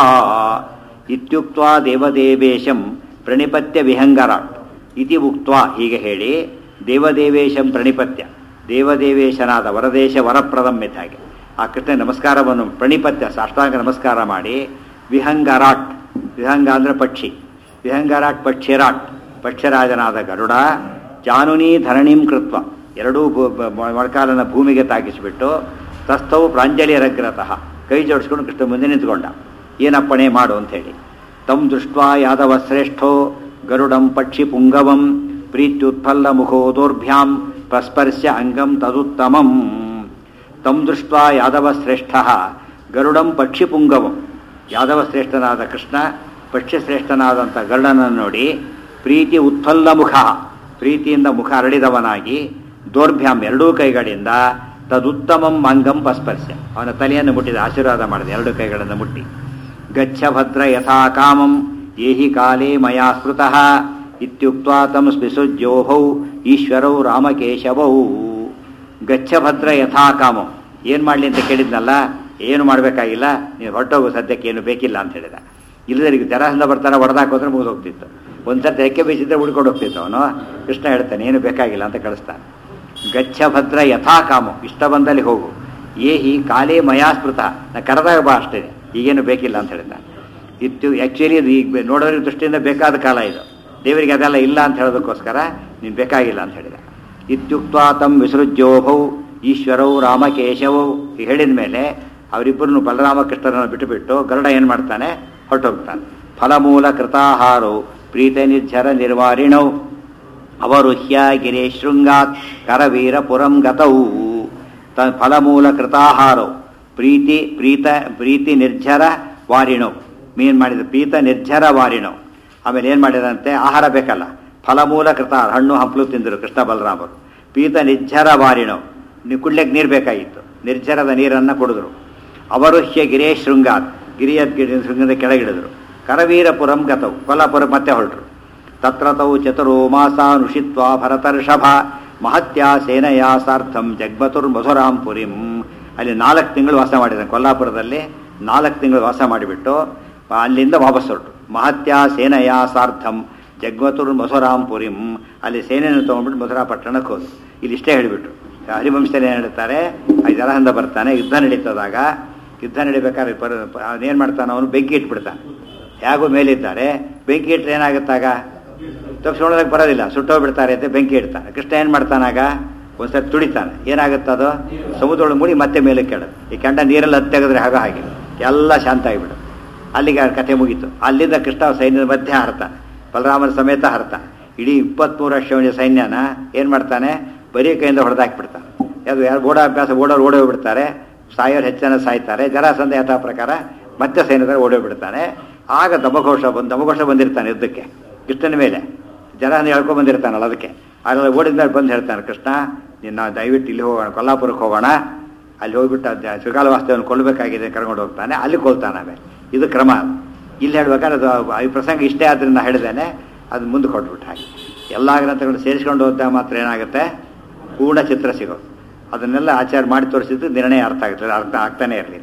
ಇತ್ಯುಕ್ತ ದೇವದೇವೇಶಂ ಪ್ರಣಿಪತ್ಯ ವಿಹಂಗರಾಟ್ ಇತಿ ಉಕ್ತ ಹೀಗೆ ಹೇಳಿ ದೇವದೇವೇಶಂ ಪ್ರಣಿಪತ್ಯ ದೇವದೇವೇಶನಾದ ವರದೇಶ ವರಪ್ರದಂ ಹಾಗೆ ಆ ಕೃಷ್ಣ ನಮಸ್ಕಾರವನ್ನು ಪ್ರಣಿಪತ್ಯ ಸಾಷ್ಟಾಂಗ ನಮಸ್ಕಾರ ಮಾಡಿ ವಿಹಂಗರಾಟ್ ವಿಹಂಗ ಅಂದ್ರೆ ಪಕ್ಷಿ ವಿಹಂಗರಾಟ್ ಪಕ್ಷಿರಾಟ್ ಪಕ್ಷರಾಜನಾದ ಗರುಡ ಜಾನುನಿ ಧರಣಿಂ ಕೃತ್ವ ಎರಡೂ ಭೂ- ಬ- ಮೊಳಕಾಲನ ಭೂಮಿಗೆ ತಾಗಿಸಿಬಿಟ್ಟು ತಸ್ಥವು ಪ್ರಾಂಜಲಿರಗ್ರತಃ ಕೈ ಜೋಡಿಸ್ಕೊಂಡು ಕೃಷ್ಣ ಮುಂದೆ ನಿಂತ್ಕೊಂಡ ಏನಪ್ಪಣೆ ಮಾಡು ಅಂಥೇಳಿ ತಂ ದೃಷ್ಟ್ವಾ ಯಾದವ ಶ್ರೇಷ್ಠೋ ಗರುಡಂ ಪಕ್ಷಿ ಪುಂಗವಂ ಪ್ರೀತ್ಯುತ್ಫಲ್ಲ ಮುಖೋದೋರ್ಭ್ಯಾಂ ಪ್ರಸ್ಪರ್ಶ್ಯ ಅಂಗಂ ತದುತ್ತಮಂ ತಂ ದೃಷ್ಟ್ವಾ ಯಾದವ ಶ್ರೇಷ್ಠ ಗರುಡಂ ಪಕ್ಷಿ ಪುಂಗವಂ ಯಾದವ ಶ್ರೇಷ್ಠನಾದ ಕೃಷ್ಣ ಪಕ್ಷಿಶ್ರೇಷ್ಠನಾದಂಥ ಗರುಡನನ್ನು ನೋಡಿ ಪ್ರೀತಿ ಉತ್ಫಲ್ಲ ಮುಖ ಪ್ರೀತಿಯಿಂದ ಮುಖ ಅರಳಿದವನಾಗಿ ದೌರ್ಭ್ಯಾಂ ಎರಡೂ ಕೈಗಳಿಂದ ತದುತ್ತಮಂ ಅಂಗಂ ಪಸ್ಪರ್ಶ್ಯ ಅವನ ತಲೆಯನ್ನು ಮುಟ್ಟಿದ ಆಶೀರ್ವಾದ ಮಾಡಿದ ಎರಡು ಕೈಗಳನ್ನು ಮುಟ್ಟಿ ಗಚ್ಚ ಭದ್ರ ಯಥಾ ಕಾಮಂ ಏಹಿ ಕಾಲೇ ಮಯಾ ಸ್ಮೃತಃ ಇತ್ಯುಕ್ತ್ವಾ ತಂ ಸ್ಮಿಸುಜ್ಯೋಹೌ ಈಶ್ವರೌ ರಾಮಕೇಶವೌ ಗಚ್ಚ ಭದ್ರ ಯಥಾ ಕಾಮಂ ಏನು ಮಾಡಲಿ ಅಂತ ಕೇಳಿದ್ನಲ್ಲ ಏನು ಮಾಡಬೇಕಾಗಿಲ್ಲ ನೀವು ಹೊರಟೋಗು ಸದ್ಯಕ್ಕೆ ಏನು ಬೇಕಿಲ್ಲ ಅಂತ ಹೇಳಿದ ಇಲ್ಲದರಿಗೆ ಜರಾಸಂಧ ಬರ್ತಾನೆ ಹೊಡೆದಾಕೋದ್ರೆ ಮುಗಿದು ಹೋಗ್ತಿತ್ತು ಒಂದ್ಸರ್ತಿ ರೆಕ್ಕೆ ಬೀಸಿದ್ರೆ ಉಳ್ಕೊಂಡು ಹೋಗ್ತಿತ್ತು ಅವನು ಕೃಷ್ಣ ಹೇಳ್ತಾನೆ ಏನು ಬೇಕಾಗಿಲ್ಲ ಅಂತ ಕಳಿಸ್ತಾನೆ ಗಚ್ಚ ಭದ್ರ ಯಥಾ ಕಾಮು ಇಷ್ಟ ಬಂದಲ್ಲಿ ಹೋಗು ಏಹಿ ಕಾಲೇ ಮಯಾ ಸ್ಮೃತ ನಾ ಕರೆದಾಗ ಬಾ ಅಷ್ಟೇ ಈಗೇನು ಬೇಕಿಲ್ಲ ಅಂತ ಹೇಳಿದ ಇತ್ತು ಆ್ಯಕ್ಚುಲಿ ಇದು ಈಗ ಬೆ- ನೋಡೋರ ದೃಷ್ಟಿಯಿಂದ ಬೇಕಾದ ಕಾಲ ಇದು ದೇವರಿಗೆ ಅದೆಲ್ಲ ಇಲ್ಲ ಅಂತ ಹೇಳೋದಕ್ಕೋಸ್ಕರ ನೀನು ಬೇಕಾಗಿಲ್ಲ ಅಂತ ಹೇಳಿದ ಇತ್ಯುಕ್ತ ತಂ ವಿಸೃಜ್ಯೋಭೌ ಈಶ್ವರೌ ರಾಮಕೇಶವೌ ಹೀಗೆ ಹೇಳಿದ ಮೇಲೆ ಅವರಿಬ್ಬರನ್ನು ಬಲರಾಮಕೃಷ್ಣರನ್ನು ಬಿಟ್ಟುಬಿಟ್ಟು ಗರುಡ ಏನು ಮಾಡ್ತಾನೆ ಹೊರಟೋಗ್ತಾನೆ ಫಲಮೂಲ ಕೃತಾಹಾರೌ ಪ್ರೀತ ನಿರ್ಜರ ನಿರ್ವಾರಿಣೌ ಅವರುಹ್ಯ ಗಿರಿ ಶೃಂಗಾತ್ ಕರವೀರಪುರಂ ಗತೌ ತ ಫಲಮೂಲ ಕೃತಾಹಾರೌ ಪ್ರೀತಿ ಪ್ರೀತ ಪ್ರೀತಿ ನಿರ್ಜರ ವಾರಿಣೌ ಮೀನ್ ಮಾಡಿದ ಪ್ರೀತ ನಿರ್ಜರ ವಾರಿಣೌ ಆಮೇಲೆ ಏನು ಮಾಡಿದಂತೆ ಆಹಾರ ಬೇಕಲ್ಲ ಫಲಮೂಲ ಕೃತ ಹಣ್ಣು ಹಂಪಲು ತಿಂದರು ಕೃಷ್ಣ ಬಲರಾಮರು ಪೀತ ನಿರ್ಜರ ವಾರಿಣೌ ನೀವು ಕುಡ್ಲಿಕ್ಕೆ ನೀರು ಬೇಕಾಗಿತ್ತು ನಿರ್ಜರದ ನೀರನ್ನು ಕುಡಿದ್ರು ಅವರುಹ್ಯ ಗಿರೇ ಶೃಂಗಾತ್ ಗಿರಿಯ ಗಿರಿ ಶೃಂಗದ ಕೆಳಗಿಳಿದ್ರು ಕರವೀರಪುರಂ ಗತವು ಕೊಲ್ಲಾಪುರ ಮತ್ತೆ ಹೊರಟರು ತತ್ರ ತೌ ಚತುರೋ ಮಾಸಾನುಷಿತ್ವಾ ಭರತರ್ಷಭ ಮಹತ್ಯ ಸೇನೆಯ ಸಾರ್ಥಂ ಜಗ್ಮತುರ್ ಮಧುರಾಂ ಪುರಿಂ ಅಲ್ಲಿ ನಾಲ್ಕು ತಿಂಗಳು ವಾಸ ಮಾಡಿದ್ದಾನೆ ಕೊಲ್ಲಾಪುರದಲ್ಲಿ ನಾಲ್ಕು ತಿಂಗಳು ವಾಸ ಮಾಡಿಬಿಟ್ಟು ಅಲ್ಲಿಂದ ವಾಪಸ್ ಹೊರಟು ಮಹತ್ಯ ಸೇನೆಯ ಸಾರ್ಥಂ ಜಗ್ಮತುರ್ ಮಧುರಾಂ ಪುರಿಂ ಅಲ್ಲಿ ಸೇನೆಯನ್ನು ತೊಗೊಂಡ್ಬಿಟ್ಟು ಮಧುರಾ ಪಟ್ಟಣಕ್ಕೆ ಹೋದ್ರು ಇಲ್ಲಿ ಇಷ್ಟೇ ಹೇಳಿಬಿಟ್ರು ಹರಿವಂಶದಲ್ಲಿ ಏನು ಹೇಳ್ತಾರೆ ಆ ಜಲಹಂದ ಬರ್ತಾನೆ ಯುದ್ಧ ನಡೀತದಾಗ ಯುದ್ಧ ನಡಿಬೇಕಾದ್ರೆ ಪರ ಅವನೇನು ಮಾಡ್ತಾನೆ ಅವನು ಬೆಂಕಿ ಇಟ್ಬಿಡ್ತಾನೆ ಹೇಗೂ ಮೇಲಿದ್ದಾರೆ ಬೆಂಕಿ ಇಟ್ಟರೆ ಏನಾಗುತ್ತಾಗ ತಪ್ಪಿಸ್ಕೊಳ್ಳೋದಕ್ಕೆ ಬರೋದಿಲ್ಲ ಸುಟ್ಟೋಗ್ಬಿಡ್ತಾರೆ ಅಂತ ಬೆಂಕಿ ಇಡ್ತಾನೆ ಕೃಷ್ಣ ಏನು ಮಾಡ್ತಾನಾಗ ಒಂದ್ಸರಿ ತುಡಿತಾನೆ ಏನಾಗುತ್ತದು ಸಮುದ್ರೊಳಗೆ ಮುಡಿ ಮತ್ತೆ ಮೇಲೆ ಕೆಡದು ಈ ಕೆಂಡ ನೀರಲ್ಲಿ ಹತ್ತಿ ತೆಗೆದ್ರೆ ಹಾಗೆ ಹಾಗೆ ಎಲ್ಲ ಶಾಂತ ಆಗಿಬಿಡು ಅಲ್ಲಿಗೆ ಆ ಕಥೆ ಮುಗೀತು ಅಲ್ಲಿಂದ ಕೃಷ್ಣ ಸೈನ್ಯದ ಮಧ್ಯೆ ಹರ್ತಾನೆ ಬಲರಾಮನ ಸಮೇತ ಹರ್ತಾನೆ ಇಡೀ ಇಪ್ಪತ್ತ್ಮೂರು ಅಶ್ವನಿಯ ಸೈನ್ಯನ ಏನು ಮಾಡ್ತಾನೆ ಬರೀ ಕೈಯಿಂದ ಹೊಡೆದಾಕ್ಬಿಡ್ತಾನೆ ಅದು ಯಾರು ಓಡಾಭ್ಯಾಸ ಓಡೋರು ಓಡೋಗ್ಬಿಡ್ತಾರೆ ಸಾಯೋರು ಹೆಚ್ಚನ ಸಾಯ್ತಾರೆ ಜರಾಸಂಧ ಯಥಾ ಪ್ರಕಾರ ಮತ್ತೆ ಸೈನ್ಯದ ಓಡೋಗ್ಬಿಡ್ತಾನೆ ಆಗ ದಮಘೋಷ ಬಂದು ದಮಘೋಷ ಬಂದಿರ್ತಾನೆ ಯುದ್ಧಕ್ಕೆ ಕೃಷ್ಣನ ಮೇಲೆ ಜನ ಹೇಳ್ಕೊಂಡ್ ಬಂದಿರ್ತಾನಲ್ಲ ಅದಕ್ಕೆ ಅದೆಲ್ಲ ಓಡಿದ ಮೇಲೆ ಬಂದು ಹೇಳ್ತಾನೆ ಕೃಷ್ಣ ನಿನ್ನ ದಯವಿಟ್ಟು ಇಲ್ಲಿ ಹೋಗೋಣ ಕೊಲ್ಲಾಪುರಕ್ಕೆ ಹೋಗೋಣ ಅಲ್ಲಿ ಹೋಗ್ಬಿಟ್ಟು ಅದು ಶ್ರೀಕಾಲ ವಾಸ್ತವವನ್ನು ಕೊಲ್ಲಬೇಕಾಗಿದೆ ಕರ್ಕೊಂಡು ಹೋಗ್ತಾನೆ ಅಲ್ಲಿ ಕೊಲ್ತಾನೆ ಆಮೇಲೆ ಇದು ಕ್ರಮ ಇಲ್ಲಿ ಹೇಳ್ಬೇಕಾದ್ರೆ ಅದು ಈ ಪ್ರಸಂಗ ಇಷ್ಟೇ ಆದ್ರಿಂದ ಹೇಳಿದ್ದೇನೆ ಅದು ಮುಂದೆ ಕೊಟ್ಬಿಟ್ಟು ಹಾಗೆ ಎಲ್ಲ ಗ್ರಂಥಗಳು ಸೇರಿಸ್ಕೊಂಡು ಹೋದಾಗ ಮಾತ್ರ ಏನಾಗುತ್ತೆ ಪೂರ್ಣ ಚಿತ್ರ ಸಿಗೋದು ಅದನ್ನೆಲ್ಲ ಆಚಾರ ಮಾಡಿ ತೋರಿಸಿದ್ದು ನಿರ್ಣಯ ಅರ್ಥ ಆಗುತ್ತೆ ಅರ್ಥ ಆಗ್ತಾನೆ ಇರಲಿಲ್ಲ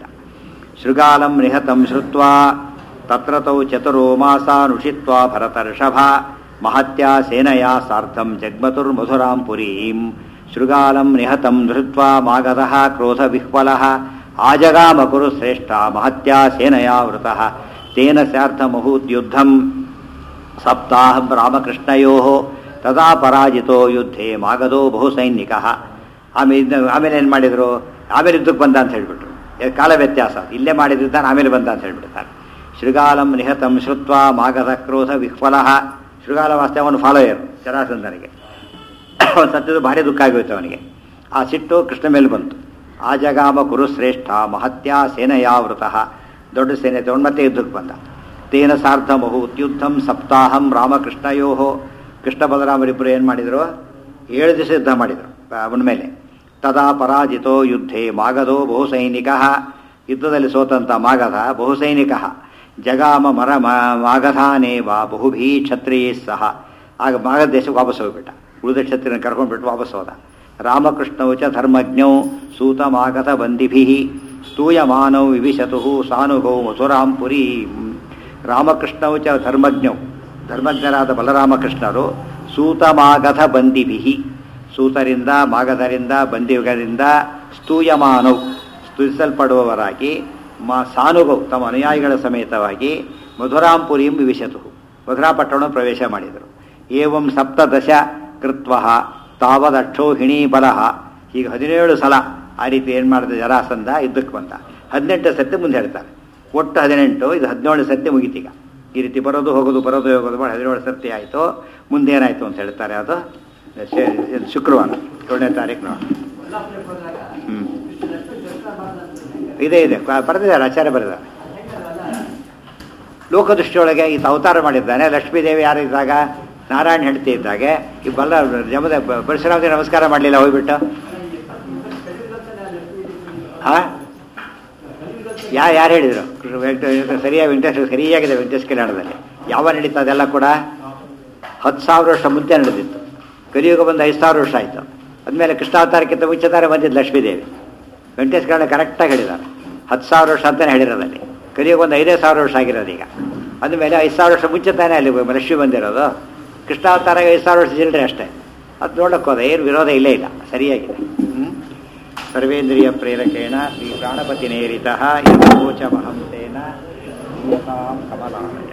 ಶೃಗಾಲಂ ನಿಹತಂ ಶ್ರುತ್ವಾ ತತ್ರ ತೌ ಚತುರೋ ಮಾಸಾನುಷಿತ್ವಾ ಭರತರ್ಷಭ ಮಹತ್ಯ ಸೇನಯ ಸಾರ್ಧಂ ಜಗ್ಮತುರ್ ಮಧುರಾಂ ಪುರೀಂ ಶೃಗಾಲಂ ನಿಹತಂ ಧೃತ್ವಾ ಮಾಗಧಃ ಕ್ರೋಧ ವಿಹ್ವಲಃ ಆಜಗಾಮ ಕುರು ಶ್ರೇಷ್ಠ ಮಹತ್ಯ ಸೇನಯ ವೃತಃ ತೇನ ಸ್ಯಾರ್ಥ ಮಹೂದ್ಯುದ್ಧಂ ಸಪ್ತಾಹಂ ರಾಮಕೃಷ್ಣಯೋ ತದಾ ಪರಾಜಿತೋ ಯುದ್ಧೇ ಮಾಗದೋ ಬಹು ಸೈನಿಕ ಆಮೇಲೆ ಇದ್ನ- ಆಮೇಲೆ ಏನು ಮಾಡಿದರು ಆಮೇಲೆ ಯುದ್ಧಕ್ಕೆ ಬಂದ ಅಂತ ಹೇಳ್ಬಿಟ್ರು ಇದು ಕಾಲ ವ್ಯತ್ಯಾಸ ಇಲ್ಲೇ ಮಾಡಿದ್ರು ತಾನು ಆಮೇಲೆ ಬಂದ ಅಂತ ಹೇಳ್ಬಿಡ್ತಾರೆ ಶೃಗಾಲಂ ನಿಹತಂ ಶ್ರುತ್ವ ಮಾಗಧ ಕ್ರೋಧ ವಿಫಲ ಶೃಗಾಲ ವಾಸ್ತೆ ಅವನು ಫಾಲೋಯರ್ ಜರಾಸಂಧನಿಗೆ ಅವನು ಸತ್ಯದ ಭಾರಿ ದುಃಖ ಆಗೋಯ್ತು ಅವನಿಗೆ ಆ ಸಿಟ್ಟು ಕೃಷ್ಣ ಮೇಲೆ ಬಂತು ಆ ಜಗಾಮ ಕುರುಶ್ರೇಷ್ಠ ಮಹತ್ಯ ಸೇನೆಯಾವೃತ ದೊಡ್ಡ ಸೇನೆ ತಗೊಂಡು ಮತ್ತೆ ಯುದ್ಧಕ್ಕೆ ಬಂದ ತೇನ ಸಾರ್ಧ ಯುದ್ಧಂ ಸಪ್ತಾಹಂ ರಾಮಕೃಷ್ಣಯೋ ಕೃಷ್ಣ ಬಲರಾಮರಿಬ್ಬರು ಏನು ಮಾಡಿದರು ಏಳು ದಿವಸ ಯುದ್ಧ ಮಾಡಿದರು ಅವನ ಮೇಲೆ ತದಾ ಪರಾಜಿತೋ ಯುದ್ಧೇ ಮಾಗಧೋ ಬಹುಸೈನಿಕ ಯುದ್ಧದಲ್ಲಿ ಸೋತಂತ ಮಾಗಧ ಬಹುಸೈನಿಕ ಜಗಾಮ ಮರ ಮಾಗಧಾನೇವ ಬಹುಭೀ ಕ್ಷತ್ರಿಯೇ ಸಹ ಆಗ ಮಾಗಧ ದೇಶಕ್ಕೆ ವಾಪಸ್ ಹೋಗ್ಬಿಟ್ಟ ಉಳಿದ ಕ್ಷತ್ರಿಯನ ಕರ್ಕೊಂಡ್ಬಿಟ್ಟು ವಾಪಸ್ ಹೋದ ರಾಮಕೃಷ್ಣೌ ಚ ಧರ್ಮಜ್ಞೌ ಸೂತಮಾಗತ ಬಂದಿಭಿ ಸ್ತೂಯಮಾನೌ ವಿವಿಶತು ಸಾನುಗೌ ಮಥುರಾಂ ಪುರಿ ರಾಮಕೃಷ್ಣೌ ಚ ಧರ್ಮಜ್ಞೌ ಧರ್ಮಜ್ಞರಾದ ಬಲರಾಮಕೃಷ್ಣರು ಸೂತಮಾಗಧ ಬಂದಿಭಿ ಸೂತರಿಂದ ಮಾಗಧರಿಂದ ಬಂದಿಗರಿಂದ ಸ್ತೂಯಮಾನೌ ಸ್ತುತಿಸಲ್ಪಡುವವರಾಗಿ ಮಾ ಸಾನುಗೌ ತಮ್ಮ ಅನುಯಾಯಿಗಳ ಸಮೇತವಾಗಿ ಮಧುರಾಂಪುರಿಂ ವಿವಿಶತು ಮಧುರಾಪಟ್ಟಣ ಪ್ರವೇಶ ಮಾಡಿದರು ಏವಂ ಸಪ್ತದಶ ಕೃತ್ವ ತಾವದಕ್ಷೋಹಿಣಿ ಬಲಹ ಹೀಗೆ ಹದಿನೇಳು ಸಲ ಆ ರೀತಿ ಏನು ಮಾಡಿದ ಜರಾಸಂಧ ಯುದ್ಧಕ್ಕೆ ಬಂದ ಹದಿನೆಂಟು ಸತ್ಯ ಮುಂದೆ ಹೇಳ್ತಾರೆ ಒಟ್ಟು ಹದಿನೆಂಟು ಇದು ಹದಿನೇಳು ಸತ್ಯ ಮುಗಿತೀಗ ಈ ರೀತಿ ಬರೋದು ಹೋಗೋದು ಬರೋದು ಹೋಗೋದು ಮಾಡಿ ಹದಿನೇಳು ಸರ್ತಿ ಆಯಿತು ಮುಂದೆ ಏನಾಯಿತು ಅಂತ ಹೇಳ್ತಾರೆ ಅದು ಶೇ- ಇದು ಶುಕ್ರವಾರ ಏಳನೇ ತಾರೀಕು ನೋಡಿ ಹ್ಞೂ ಇದೆ ಇದೆ ಕ- ಬರೆದಿದ್ದಾರೆ ಆಚಾರ್ಯ ಬರೆದಿದ್ದಾರೆ ಲೋಕದೃಷ್ಟಿಯೊಳಗೆ ಈತ ಅವತಾರ ಮಾಡಿದ್ದಾನೆ ಲಕ್ಷ್ಮೀದೇವಿ ಯಾರು ಇದ್ದಾಗ ನಾರಾಯಣ ಹೆಂಡತಿ ಇದ್ದಾಗೆ ಈ ಬಲ್ಲ ಜಮದ ಪರಶುರಾಮದೇವಿ ನಮಸ್ಕಾರ ಮಾಡಲಿಲ್ಲ ಹೋಗ್ಬಿಟ್ಟು ಹಾ ಯಾ ಯಾರು ಹೇಳಿದರು ವೆಂಕಟ ಸರಿಯಾಗಿ ವೆಂಕಟೇಶ್ವರ ಸರಿಯಾಗಿದೆ ವೆಂಕಟೇಶ್ ಕಲ್ಯಾಣದಲ್ಲಿ ಯಾವ ನಡೀತಾ ಅದೆಲ್ಲ ಕೂಡ ಹತ್ತು ಸಾವಿರ ವರ್ಷ ಮುಂಚೆ ನಡೆದಿತ್ತು ಕಲಿಯುಗ ಬಂದು ಐದು ಸಾವಿರ ವರ್ಷ ಆಯಿತು ಅದ್ಮೇಲೆ ಕೃಷ್ಣಾವತಾರಕ್ಕಿಂತ ಮುಂಚೆ ತಾರೆ ಬಂದಿದ್ದು ಲಕ್ಷ್ಮೀದೇವಿ ವೆಂಕಟೇಶ್ ಕಲ್ಯಾಣ ಕರೆಕ್ಟಾಗಿ ಹೇಳಿದ್ದಾರೆ ಹತ್ತು ಸಾವಿರ ವರ್ಷ ಅಂತಲೇ ಹೇಳಿರೋದಲ್ಲಿ ಕಲಿಯುಗ ಒಂದು ಐದೇ ಸಾವಿರ ವರ್ಷ ಆಗಿರೋದು ಈಗ ಅಂದಮೇಲೆ ಐದು ಸಾವಿರ ವರ್ಷ ಮುಂಚೆ ತಾನೇ ಅಲ್ಲಿ ಲಕ್ಷ್ಮಿ ಬಂದಿರೋದು ಕೃಷ್ಣಾವತಾರ ಐದು ಸಾವಿರ ವರ್ಷ ಚಿಲ್ಲರೆ ಅಷ್ಟೇ ಅದು ನೋಡಕ್ಕೆ ಹೋದ ಏನು ವಿರೋಧ ಇಲ್ಲೇ ಇಲ್ಲ ಸರಿಯಾಗಿದೆ ಹ್ಮ್? ಸರ್ವೇಂದ್ರಿಯ ಪ್ರೇರಕೇಣ ಶ್ರೀ ಪ್ರಾಣಪತಿ ನೇರಿತ ಯಥೋಚ ಮಹಂತೇನ ಕಮಲಾ